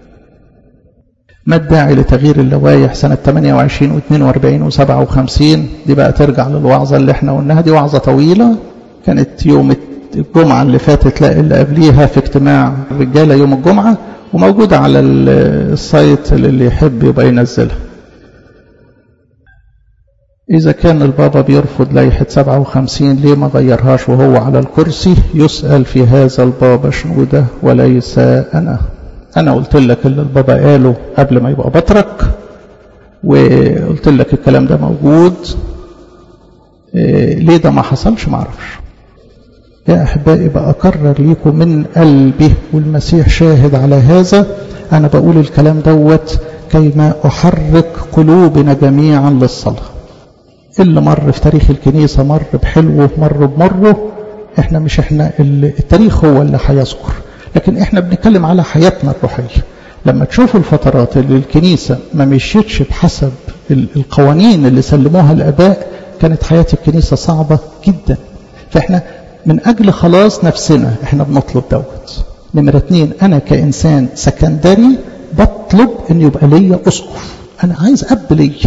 ما الداعي لتغيير اللوائح سنة 28 و42 و57 دي بقى ترجع للوعظة اللي احنا قلناها دي وعظة طويلة كانت يوم الجمعة اللي فاتت لا اللي قبليها في اجتماع الرجالة يوم الجمعة وموجودة على السايت اللي يحب يبقى ينزلها إذا كان البابا بيرفض لائحة 57 ليه ما غيرهاش وهو على الكرسي يسأل في هذا البابا شنودة وليس أنا أنا قلت لك اللي البابا قاله قبل ما يبقى بترك وقلت لك الكلام ده موجود إيه ليه ده ما حصلش ما اعرفش يا أحبائي بأكرر ليكم من قلبي والمسيح شاهد على هذا أنا بقول الكلام دوت كيما أحرك قلوبنا جميعا للصلاة اللي مر في تاريخ الكنيسة مر بحلوه مر بمره احنا مش احنا التاريخ هو اللي هيذكر لكن احنا بنتكلم على حياتنا الروحية لما تشوفوا الفترات اللي الكنيسة ما مشيتش بحسب القوانين اللي سلموها الآباء كانت حياة الكنيسة صعبة جدا فاحنا من أجل خلاص نفسنا احنا بنطلب دوت نمرة اتنين أنا كإنسان سكندري بطلب أن يبقى ليا أسقف أنا عايز أب ليا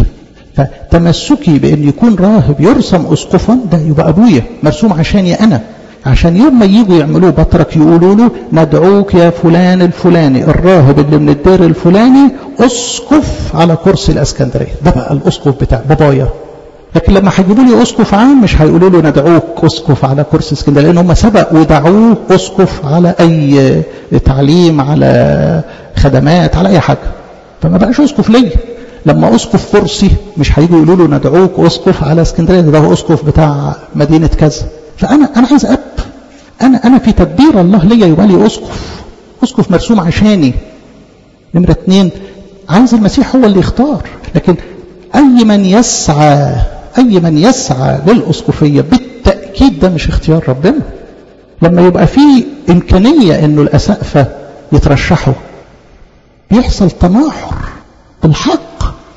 فتمسكي بأن يكون راهب يرسم أسقفا ده يبقى أبويا مرسوم عشاني أنا عشان يوم ما يجوا يعملوه بطرك يقولوا له ندعوك يا فلان الفلاني الراهب اللي من الدير الفلاني اسقف على كرسي الاسكندريه ده بقى الاسقف بتاع بابايا لكن لما هيجيبوا لي اسقف عام مش هيقولوا له ندعوك اسقف على كرسي اسكندريه لان هم سبق ودعوه اسقف على اي تعليم على خدمات على اي حاجه فما بقاش اسقف ليا لما اسقف كرسي مش هيجوا يقولوا له ندعوك اسقف على اسكندريه ده هو اسقف بتاع مدينه كذا فانا انا عايز اب انا انا في تدبير الله ليا يبقى لي اسقف اسقف مرسوم عشاني نمره اثنين عايز المسيح هو اللي يختار لكن اي من يسعى اي من يسعى للاسقفيه بالتاكيد ده مش اختيار ربنا لما يبقى في امكانيه انه الاسقفه يترشحوا بيحصل تناحر بالحق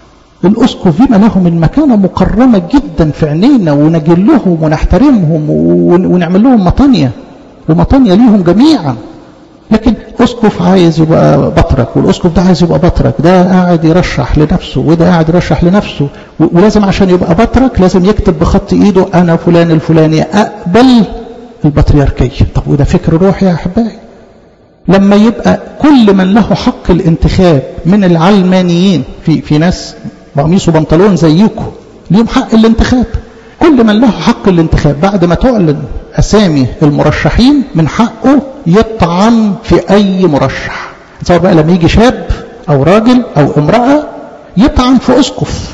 الأسقف بما لهم المكانة مكرمة جدا في عينينا ونجلهم ونحترمهم ونعمل لهم مطانية ومطانية ليهم جميعا لكن أسقف عايز يبقى بطرك والأسقف ده عايز يبقى بطرك ده قاعد يرشح لنفسه وده قاعد يرشح لنفسه ولازم عشان يبقى بطرك لازم يكتب بخط إيده أنا فلان الفلاني أقبل البطريركية طب وده فكر روحي يا أحبائي لما يبقى كل من له حق الانتخاب من العلمانيين في في ناس قميص وبنطلون زيكم ليهم حق الانتخاب كل من له حق الانتخاب بعد ما تعلن اسامي المرشحين من حقه يطعن في اي مرشح سواء بقى لما يجي شاب او راجل او امراه يطعن في اسقف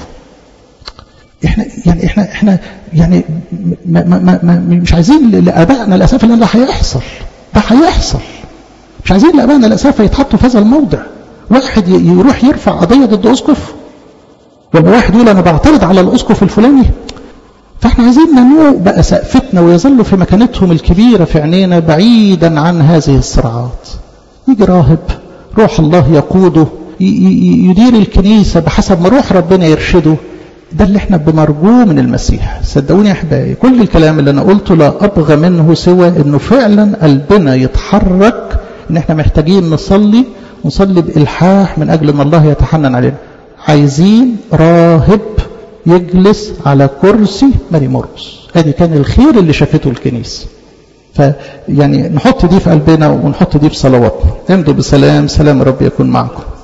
احنا يعني احنا احنا يعني ما ما ما مش عايزين لابائنا الاسافه لان ده هيحصل ده هيحصل مش عايزين لابائنا الاسافه يتحطوا في هذا الموضع واحد يروح يرفع قضيه ضد اسقف ولا واحد يقول انا بعترض على الاسقف الفلاني فاحنا عايزين ننوء بقى سقفتنا ويظلوا في مكانتهم الكبيرة في عينينا بعيدا عن هذه الصراعات يجي راهب روح الله يقوده يدير الكنيسة بحسب ما روح ربنا يرشده ده اللي احنا بنرجوه من المسيح صدقوني يا احبائي كل الكلام اللي انا قلته لا ابغى منه سوى انه فعلا قلبنا يتحرك ان احنا محتاجين نصلي ونصلي بالحاح من اجل ان الله يتحنن علينا عايزين راهب يجلس على كرسي ماري مرقس ادي كان الخير اللي شافته الكنيسه فيعني نحط دي في قلبنا ونحط دي في صلواتنا امضوا بسلام سلام رب يكون معكم